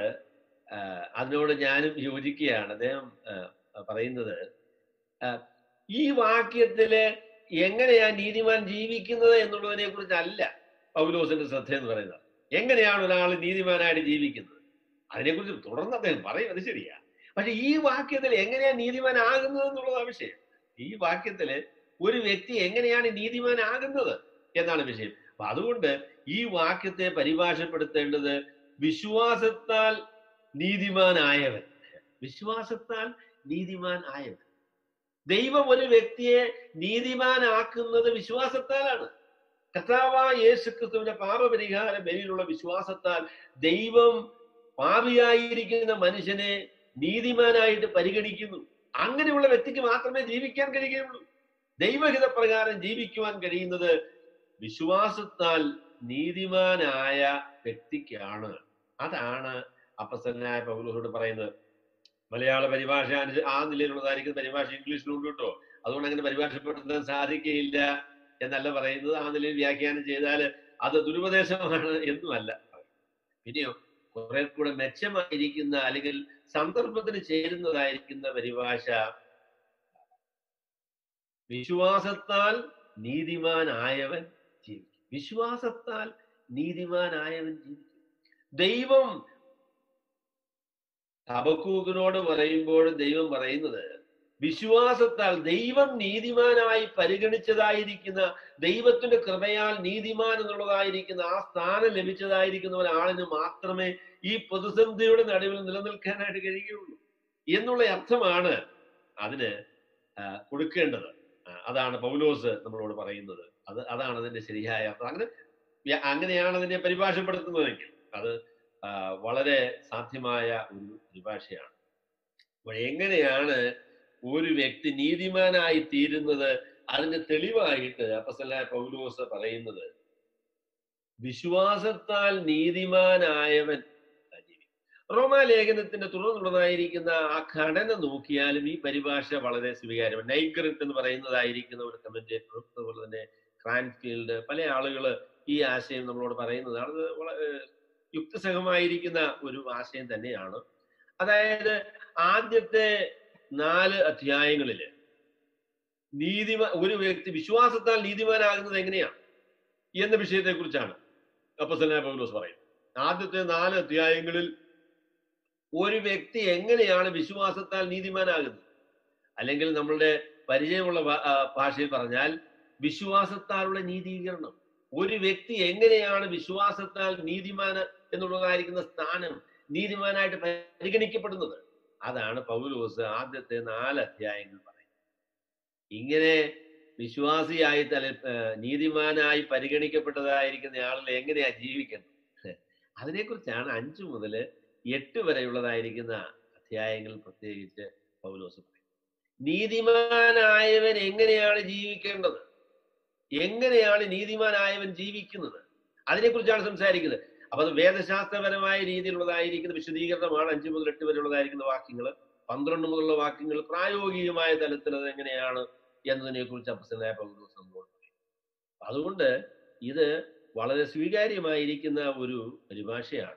അതിനോട് ഞാനും യോജിക്കുകയാണ് അദ്ദേഹം ആ, പറയുന്നത് ആ, ഈ വാക്യത്തില് എങ്ങനെയാ നീതിമാൻ ജീവിക്കുന്നത് എന്നുള്ളതിനെ കുറിച്ചല്ല പൗലോസിന്റെ ശ്രദ്ധ എന്ന് പറയുന്നത് എങ്ങനെയാണ് ഒരാൾ നീതിമാനായിട്ട് ജീവിക്കുന്നത് അതിനെക്കുറിച്ച് തുടർന്ന് അദ്ദേഹം പറയും അത് ശരിയാ പക്ഷെ ഈ വാക്യത്തിൽ എങ്ങനെയാ നീതിമാനാകുന്നത് എന്നുള്ളതാണ് വിഷയം ഈ വാക്യത്തില് ഒരു വ്യക്തി എങ്ങനെയാണ് നീതിമാനാകുന്നത് എന്നാണ് വിഷയം അപ്പൊ അതുകൊണ്ട് ഈ വാക്യത്തെ പരിഭാഷപ്പെടുത്തേണ്ടത് വിശ്വാസത്താൽ നീതിമാനായവൻ വിശ്വാസത്താൽ നീതിമാൻ ആയവൻ ദൈവം ഒരു വ്യക്തിയെ നീതിമാനാക്കുന്നത് വിശ്വാസത്താലാണ് കർത്താവായ യേശു ക്രിസ്തുവിന്റെ പാപപരിഹാര ബലിയിലുള്ള വിശ്വാസത്താൽ ദൈവം പാപിയായിരിക്കുന്ന മനുഷ്യനെ നീതിമാനായിട്ട് പരിഗണിക്കുന്നു അങ്ങനെയുള്ള വ്യക്തിക്ക് മാത്രമേ ജീവിക്കാൻ കഴിയുകയുള്ളൂ ദൈവഹിത പ്രകാരം ജീവിക്കുവാൻ കഴിയുന്നത് വിശ്വാസത്താൽ നീതിമാനായ വ്യക്തിക്കാണ് അതാണ് അപ്പസനായ പൗലോസോട് പറയുന്നത് മലയാള പരിഭാഷ അനുസ- ആ നിലയിലുള്ളതായിരിക്കും പരിഭാഷ ഇംഗ്ലീഷിലുണ്ട് കേട്ടോ അതുകൊണ്ട് അങ്ങനെ പരിഭാഷപ്പെടുത്താൻ സാധിക്കുകയില്ല എന്നല്ല പറയുന്നത് ആ നിലയിൽ വ്യാഖ്യാനം ചെയ്താൽ അത് ദുരുപദേശമാണ് എന്നുമല്ല പിന്നെയോ കുറെ കൂടെ മെച്ചമായിരിക്കുന്ന അല്ലെങ്കിൽ സന്ദർഭത്തിന് ചേരുന്നതായിരിക്കുന്ന പരിഭാഷ വിശ്വാസത്താൽ നീതിമാനായവൻ ജീവിക്കും വിശ്വാസത്താൽ നീതിമാനായവൻ ജീവിക്കും ദൈവം ഹബക്കൂക്കിനോട് പറയുമ്പോൾ ദൈവം പറയുന്നത് വിശ്വാസത്താൽ ദൈവം നീതിമാനായി പരിഗണിച്ചതായിരിക്കുന്ന ദൈവത്തിന്റെ കൃപയാൽ നീതിമാൻ എന്നുള്ളതായിരിക്കുന്ന ആ സ്ഥാനം ലഭിച്ചതായിരിക്കുന്ന ഒരാളിന് മാത്രമേ ഈ പ്രതിസന്ധിയുടെ നടുവിൽ നിലനിൽക്കാനായിട്ട് കഴിയുകയുള്ളൂ എന്നുള്ള അർത്ഥമാണ് അതിന് ആ, കൊടുക്കേണ്ടത് ആ, അതാണ് പൗലോസ് നമ്മളോട് പറയുന്നത് അത് അതാണ് അതിന്റെ ശരിയായ അർത്ഥം അങ്ങനെ വ്യ- അങ്ങനെയാണ് അതിനെ പരിഭാഷപ്പെടുത്തുന്നതെങ്കിൽ അത് ആ, വളരെ സാധ്യമായ ഒരു പരിഭാഷയാണ് അപ്പോൾ എങ്ങനെയാണ് ഒരു വ്യക്തി നീതിമാനായി തീരുന്നത് അതിന്റെ തെളിവായിട്ട് അപ്പസലായ പൗലോസ് പറയുന്നത് വിശ്വാസത്താൽ നീതിമാനായവൻ ജീവിക്കും റോമാലേഖനത്തിന്റെ തുടർന്നുള്ളതായിരിക്കുന്ന ആ ഘടന നോക്കിയാലും ഈ പരിഭാഷ വളരെ സ്വീകാര്യമാണ് നൈഗ്രറ്റ് എന്ന് പറയുന്നതായിരിക്കുന്ന ഒരു കമന്റേറ്ററും അതുപോലെ തന്നെ ക്രാൻഫീൽഡ് പല ആളുകൾ ഈ ആശയം നമ്മളോട് പറയുന്നതാണ് അത് വളരെ യുക്തിസഹമായിരിക്കുന്ന ഒരു ആശയം തന്നെയാണ് അതായത് ആദ്യത്തെ നാല് അധ്യായങ്ങളില് നീതിമാ ഒരു വ്യക്തി വിശ്വാസത്താൽ നീതിമാനാകുന്നത് എങ്ങനെയാണ് എന്ന വിഷയത്തെ കുറിച്ചാണ് അപ്പസലായ പൗലോസ് പറയുന്നത് ആദ്യത്തെ നാല് അധ്യായങ്ങളിൽ ഒരു വ്യക്തി എങ്ങനെയാണ് വിശ്വാസത്താൽ നീതിമാനാകുന്നത് അല്ലെങ്കിൽ നമ്മളുടെ പരിചയമുള്ള ഭാ- ആ, ഭാഷയിൽ പറഞ്ഞാൽ വിശ്വാസത്താലുള്ള നീതീകരണം ഒരു വ്യക്തി എങ്ങനെയാണ് വിശ്വാസത്താൽ നീതിമാന എന്നുള്ളതായിരിക്കുന്ന സ്ഥാനം നീതിമാനായിട്ട് പരിഗണിക്കപ്പെടുന്നത് അതാണ് പൗലോസ് ആദ്യത്തെ നാല് അധ്യായങ്ങൾ പറയുന്നത് ഇങ്ങനെ വിശ്വാസിയായി തല ഏർ നീതിമാനായി പരിഗണിക്കപ്പെട്ടതായിരിക്കുന്ന ആളിൽ എങ്ങനെയാ ജീവിക്കുന്നത് അതിനെക്കുറിച്ചാണ് അഞ്ചു മുതൽ എട്ട് വരെയുള്ളതായിരിക്കുന്ന അധ്യായങ്ങൾ പ്രത്യേകിച്ച് പൗലോസ് പറയും നീതിമാനായവൻ എങ്ങനെയാണ് ജീവിക്കേണ്ടത് എങ്ങനെയാണ് നീതിമാനായവൻ ജീവിക്കുന്നത് അതിനെക്കുറിച്ചാണ് സംസാരിക്കുന്നത് അപ്പൊ അത് വേദശാസ്ത്രപരമായ രീതിയിലുള്ളതായിരിക്കുന്ന വിശദീകരണമാണ് അഞ്ചു മുതൽ എട്ട് വരെയുള്ളതായിരിക്കുന്ന വാക്യങ്ങൾ പന്ത്രണ്ട് മുതലുള്ള വാക്യങ്ങൾ പ്രായോഗികമായ തലത്തിൽ അത് എങ്ങനെയാണ് എന്നതിനെ കുറിച്ച് അപ്പസനായ പൗലോസ് നമ്മളോട് പറയും അതുകൊണ്ട് ഇത് വളരെ സ്വീകാര്യമായിരിക്കുന്ന ഒരു പരിഭാഷയാണ്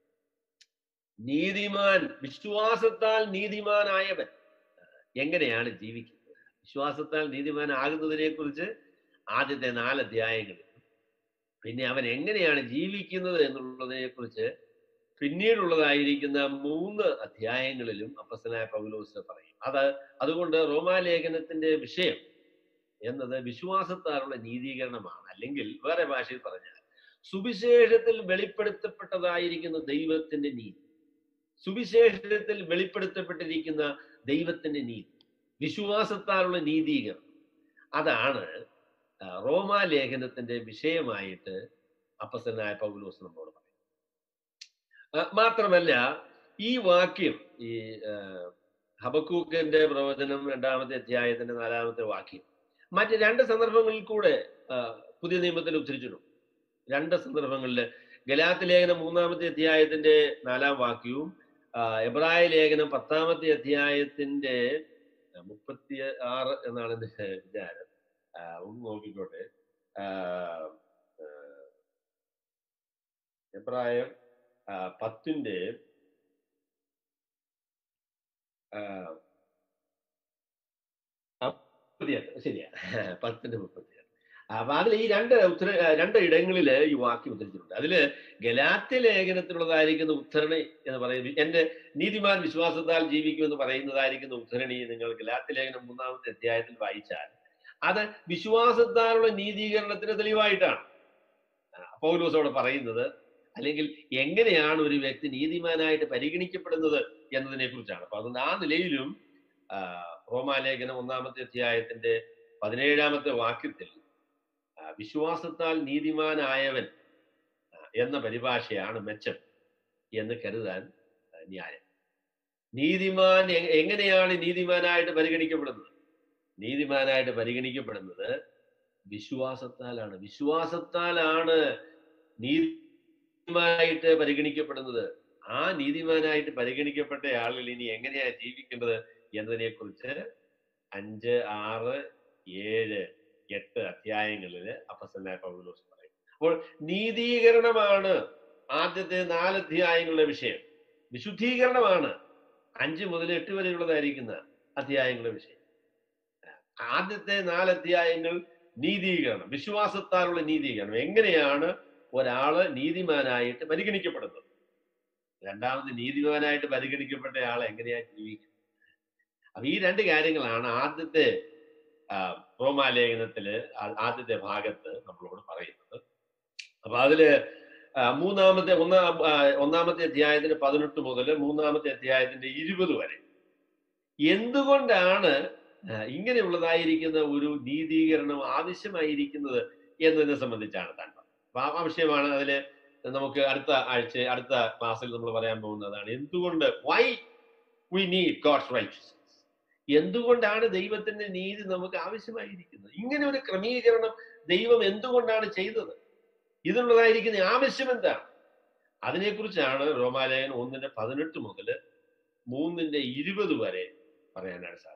നീതിമാൻ വിശ്വാസത്താൽ നീതിമാനായവൻ എങ്ങനെയാണ് ജീവിക്കുന്നത് വിശ്വാസത്താൽ നീതിമാനാകുന്നതിനെ കുറിച്ച് ആദ്യത്തെ നാല് അധ്യായങ്ങളിൽ പിന്നെ അവൻ എങ്ങനെയാണ് ജീവിക്കുന്നത് എന്നുള്ളതിനെ കുറിച്ച് പിന്നീടുള്ളതായിരിക്കുന്ന മൂന്ന് അധ്യായങ്ങളിലും അപ്പസനായ പൗലോസ് പറയും അത് അതുകൊണ്ട് റോമാലേഖനത്തിന്റെ വിഷയം എന്നത് വിശ്വാസത്താലുള്ള നീതീകരണമാണ് അല്ലെങ്കിൽ വേറെ ഭാഷയിൽ പറഞ്ഞാൽ സുവിശേഷത്തിൽ വെളിപ്പെടുത്തപ്പെട്ടതായിരിക്കുന്ന ദൈവത്തിന്റെ നീതി സുവിശേഷത്തിൽ വെളിപ്പെടുത്തപ്പെട്ടിരിക്കുന്ന ദൈവത്തിന്റെ നീതി വിശ്വാസത്താലുള്ള നീതീകരണം അതാണ് ആ, റോമാലേഖനത്തിന്റെ വിഷയമായിട്ട് അപ്പസനായ പൗലോസ് നമ്മോട് പറയും ആ, മാത്രമല്ല ഈ വാക്യം ഈ ആ, ഹബക്കൂക്കിന്റെ പ്രവചനം രണ്ടാമത്തെ അധ്യായത്തിന്റെ നാലാമത്തെ വാക്യം മറ്റ് രണ്ട് സന്ദർഭങ്ങളിൽ കൂടെ ആ, പുതിയ നിയമത്തിൽ ഉദ്ധരിച്ചിട്ടുണ്ട് രണ്ട് സന്ദർഭങ്ങളിൽ ഗലാത്ത് ലേഖനം മൂന്നാമത്തെ അധ്യായത്തിന്റെ നാലാം വാക്യവും ആ, എബ്രായ ലേഖനം പത്താമത്തെ അധ്യായത്തിന്റെ മുപ്പത്തി ആറ് എന്നാണ് എന്റെ വിചാരം ആ, ഒന്ന് നോക്കിക്കോട്ടെ ആ, ആ, എബ്രായം ആ, പത്തിന്റെ ആ, മുപ്പത്തിയെട്ട് ശരിയാ പത്തിന്റെ മുപ്പത്തിയെട്ട് അപ്പൊ അതിൽ ഈ രണ്ട് ഉത്തര രണ്ട് ഇടങ്ങളില് ഈ വാക്യം ഉദ്ധരിച്ചിട്ടുണ്ട് അതില് ഗലാത്യ ലേഖനത്തിലുള്ളതായിരിക്കുന്ന ഉദ്ധരണി എന്ന് പറയുന്നത് എന്റെ നീതിമാൻ വിശ്വാസത്താൽ ജീവിക്കുമെന്ന് പറയുന്നതായിരിക്കുന്ന ഉദ്ധരണി നിങ്ങൾ ഗലാത്യ ലേഖനം മൂന്നാമത്തെ അധ്യായത്തിൽ വായിച്ചാൽ അത് വിശ്വാസത്താലുള്ള നീതീകരണത്തിന് തെളിവായിട്ടാണ് ആ, പൗലോസ് അവിടെ പറയുന്നത് അല്ലെങ്കിൽ എങ്ങനെയാണ് ഒരു വ്യക്തി നീതിമാനായിട്ട് പരിഗണിക്കപ്പെടുന്നത് എന്നതിനെ കുറിച്ചാണ് അപ്പൊ അതുകൊണ്ട് ആ നിലയിലും ആ, റോമാലേഖനം ഒന്നാമത്തെ അധ്യായത്തിന്റെ പതിനേഴാമത്തെ വാക്യത്തിൽ ആ, വിശ്വാസത്താൽ നീതിമാനായവൻ ആ, എന്ന പരിഭാഷയാണ് മെച്ചം എന്ന് കരുതാൻ ആ, ന്യായം നീതിമാൻ എ- എങ്ങനെയാണ് നീതിമാനായിട്ട് പരിഗണിക്കപ്പെടുന്നത് നീതിമാനായിട്ട് പരിഗണിക്കപ്പെടുന്നത് വിശ്വാസത്താലാണ് വിശ്വാസത്താലാണ് നീതിമാനായിട്ട് പരിഗണിക്കപ്പെടുന്നത് ആ നീതിമാനായിട്ട് പരിഗണിക്കപ്പെട്ട ആളിൽ ഇനി എങ്ങനെയാ ജീവിക്കേണ്ടത് എന്നതിനെ കുറിച്ച് അഞ്ച് ആറ് ഏഴ് എട്ട് അധ്യായങ്ങളിൽ അപ്പസനായ പൗലോസ് പറയും അപ്പോൾ നീതീകരണമാണ് ആദ്യത്തെ നാല് അധ്യായങ്ങളുടെ വിഷയം വിശുദ്ധീകരണമാണ് അഞ്ച് മുതൽ എട്ട് വരെയുള്ളതായിരിക്കുന്ന അധ്യായങ്ങളുടെ വിഷയം ആദ്യത്തെ നാല് അധ്യായങ്ങൾ നീതീകരണം വിശ്വാസത്താലുള്ള നീതീകരണം എങ്ങനെയാണ് ഒരാള് നീതിമാനായിട്ട് പരിഗണിക്കപ്പെടുന്നത് രണ്ടാമത് നീതിമാനായിട്ട് പരിഗണിക്കപ്പെട്ട ആൾ എങ്ങനെയാ ജീവിക്കുന്നത് അപ്പൊ ഈ രണ്ട് കാര്യങ്ങളാണ് ആദ്യത്തെ ആ, റോമാലേഖനത്തില് ആ- ആദ്യത്തെ ഭാഗത്ത് നമ്മളോട് പറയുന്നത് അപ്പൊ അതില് ആ, മൂന്നാമത്തെ ഒന്നാം ആ, ഒന്നാമത്തെ അധ്യായത്തിന്റെ പതിനെട്ട് മുതൽ മൂന്നാമത്തെ അധ്യായത്തിന്റെ ഇരുപത് വരെ എന്തുകൊണ്ടാണ് ആ, ഇങ്ങനെയുള്ളതായിരിക്കുന്ന ഒരു നീതീകരണം ആവശ്യമായിരിക്കുന്നത് എന്നതിനെ സംബന്ധിച്ചാണ് താൻ പറഞ്ഞത് അപ്പൊ ആ വിഷയമാണ് അതില് നമുക്ക് അടുത്ത ആഴ്ച അടുത്ത ക്ലാസ്സിൽ നമ്മൾ പറയാൻ പോകുന്നതാണ് എന്തുകൊണ്ട് why we need God's rights എന്തുകൊണ്ടാണ് ദൈവത്തിന്റെ നീതി നമുക്ക് ആവശ്യമായിരിക്കുന്നത് ഇങ്ങനെ ഒരു ക്രമീകരണം ദൈവം എന്തുകൊണ്ടാണ് ചെയ്തത് ഇതിനുള്ളതായിരിക്കുന്ന ആവശ്യം എന്താണ് അതിനെക്കുറിച്ചാണ് റോമാലയൻ ഒന്നിന്റെ പതിനെട്ട് മുതൽ മൂന്നിന്റെ ഇരുപത് വരെ പറയാനാണ് സാധിക്കും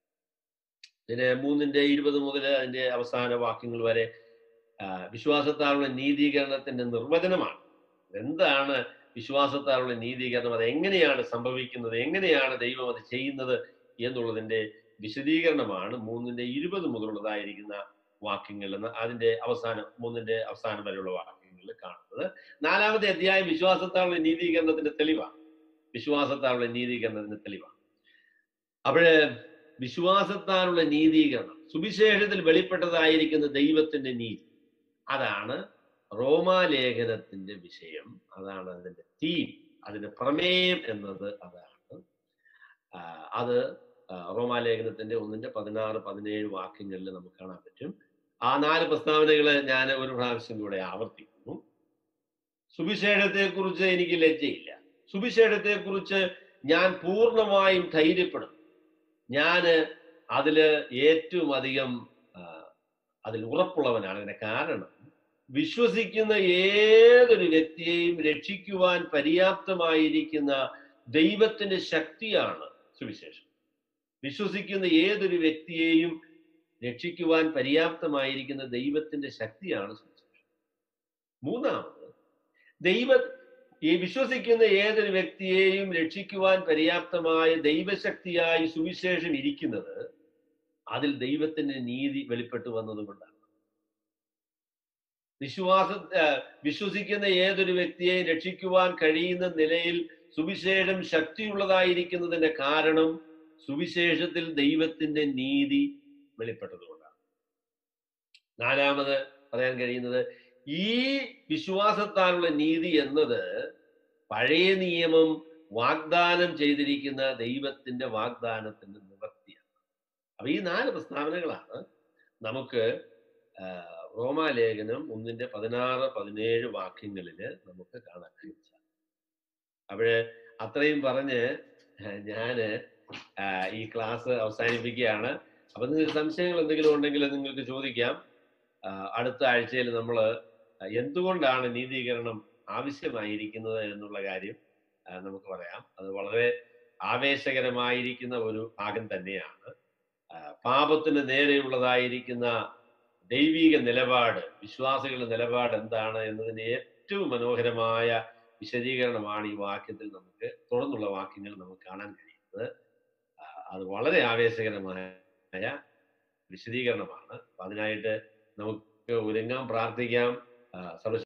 പിന്നെ മൂന്നിന്റെ ഇരുപത് മുതൽ അതിന്റെ അവസാന വാക്യങ്ങൾ വരെ ആ, വിശ്വാസത്താലുള്ള നീതീകരണത്തിന്റെ നിർവചനമാണ് എന്താണ് വിശ്വാസത്താലുള്ള നീതീകരണം അത് എങ്ങനെയാണ് സംഭവിക്കുന്നത് എങ്ങനെയാണ് ദൈവം അത് ചെയ്യുന്നത് എന്നുള്ളതിന്റെ വിശദീകരണമാണ് മൂന്നിന്റെ ഇരുപത് മുതലുള്ളതായിരിക്കുന്ന വാക്യങ്ങൾ എന്ന് അതിന്റെ അവസാനം മൂന്നിന്റെ അവസാനം വരെയുള്ള വാക്യങ്ങളിൽ കാണുന്നത് നാലാമത്തെ അധ്യായം വിശ്വാസത്താലുള്ള നീതീകരണത്തിന്റെ തെളിവാണ് വിശ്വാസത്താലുള്ള നീതീകരണത്തിന്റെ തെളിവാണ് അപ്പോഴ് വിശ്വാസത്താലുള്ള നീതീകരണം സുവിശേഷത്തിൽ വെളിപ്പെട്ടതായിരിക്കുന്ന ദൈവത്തിന്റെ നീതി അതാണ് റോമാലേഖനത്തിന്റെ വിഷയം അതാണ് അതിന്റെ തീം അതിന്റെ പ്രമേയം എന്നത് അതാണ് ആ, അത് ആ, റോമാലേഖനത്തിന്റെ ഒന്നിന്റെ പതിനാറ് പതിനേഴ് വാക്യങ്ങളിൽ നമുക്ക് കാണാൻ പറ്റും ആ നാല് പ്രസ്താവനകള് ഞാൻ ഒരു പ്രാവശ്യം കൂടെ ആവർത്തിക്കുന്നു സുവിശേഷത്തെ കുറിച്ച് എനിക്ക് ലജ്ജയില്ല സുവിശേഷത്തെ കുറിച്ച് ഞാൻ പൂർണ്ണമായും ധൈര്യപ്പെടുന്നു ഞാന് അതില് ഏറ്റവും അധികം ആ, അതിൽ ഉറപ്പുള്ളവനാണ് അതിന്റെ കാരണം വിശ്വസിക്കുന്ന ഏതൊരു വ്യക്തിയെയും രക്ഷിക്കുവാൻ പര്യാപ്തമായിരിക്കുന്ന ദൈവത്തിന്റെ ശക്തിയാണ് സുവിശേഷം വിശ്വസിക്കുന്ന ഏതൊരു വ്യക്തിയെയും രക്ഷിക്കുവാൻ പര്യാപ്തമായിരിക്കുന്ന ദൈവത്തിന്റെ ശക്തിയാണ് സുവിശേഷം മൂന്നാമത് ദൈവ ഈ വിശ്വസിക്കുന്ന ഏതൊരു വ്യക്തിയെയും രക്ഷിക്കുവാൻ പര്യാപ്തമായ ദൈവശക്തിയായി സുവിശേഷം ഇരിക്കുന്നത് അതിൽ ദൈവത്തിന്റെ നീതി വെളിപ്പെട്ടു വന്നതുകൊണ്ടാണ് വിശ്വാസ ആ, വിശ്വസിക്കുന്ന ഏതൊരു വ്യക്തിയെ രക്ഷിക്കുവാൻ കഴിയുന്ന നിലയിൽ സുവിശേഷം ശക്തിയുള്ളതായിരിക്കുന്നതിന്റെ കാരണം സുവിശേഷത്തിൽ ദൈവത്തിന്റെ നീതി വെളിപ്പെട്ടതുകൊണ്ടാണ് നാലാമത് പറയാൻ കഴിയുന്നത് ഈ വിശ്വാസത്താലുള്ള നീതി എന്നത് പഴയ നിയമം വാഗ്ദാനം ചെയ്തിരിക്കുന്ന ദൈവത്തിന്റെ വാഗ്ദാനത്തിന്റെ നിവർത്തിയാണ് അപ്പൊ ഈ നാല് പ്രസ്താവനകളാണ് നമുക്ക് ആ, റോമാലേഖനം ഒന്നിന്റെ പതിനാറ് പതിനേഴ് വാക്യങ്ങളില് നമുക്ക് കാണാൻ കഴിയും അപ്പോഴ് അത്രയും പറഞ്ഞ് ഞാന് ആ, ഈ ക്ലാസ് അവസാനിപ്പിക്കുകയാണ് അപ്പൊ നിങ്ങൾക്ക് സംശയങ്ങൾ എന്തെങ്കിലും ഉണ്ടെങ്കിൽ നിങ്ങൾക്ക് ചോദിക്കാം ആ, അടുത്ത ആഴ്ചയിൽ നമ്മൾ എന്തുകൊണ്ടാണ് നീതീകരണം ആവശ്യമായിരിക്കുന്നത് എന്നുള്ള കാര്യം ആ, നമുക്ക് പറയാം അത് വളരെ ആവേശകരമായിരിക്കുന്ന ഒരു ഭാഗം തന്നെയാണ് ആ, പാപത്തിന് നേരെയുള്ളതായിരിക്കുന്ന ദൈവിക നിലപാട് വിശ്വാസികളുടെ നിലപാട് എന്താണ് എന്നതിന്റെ ഏറ്റവും മനോഹരമായ വിശദീകരണമാണ് ഈ വാക്യത്തിൽ നമുക്ക് തുടർന്നുള്ള വാക്യങ്ങൾ നമുക്ക് കാണാൻ കഴിയുന്നത് ആ, അത് വളരെ ആവേശകരമായ വിശദീകരണമാണ് അപ്പൊ അതിനായിട്ട് നമുക്ക് ഒരുങ്ങാം പ്രാർത്ഥിക്കാം ആ, സർവ്വ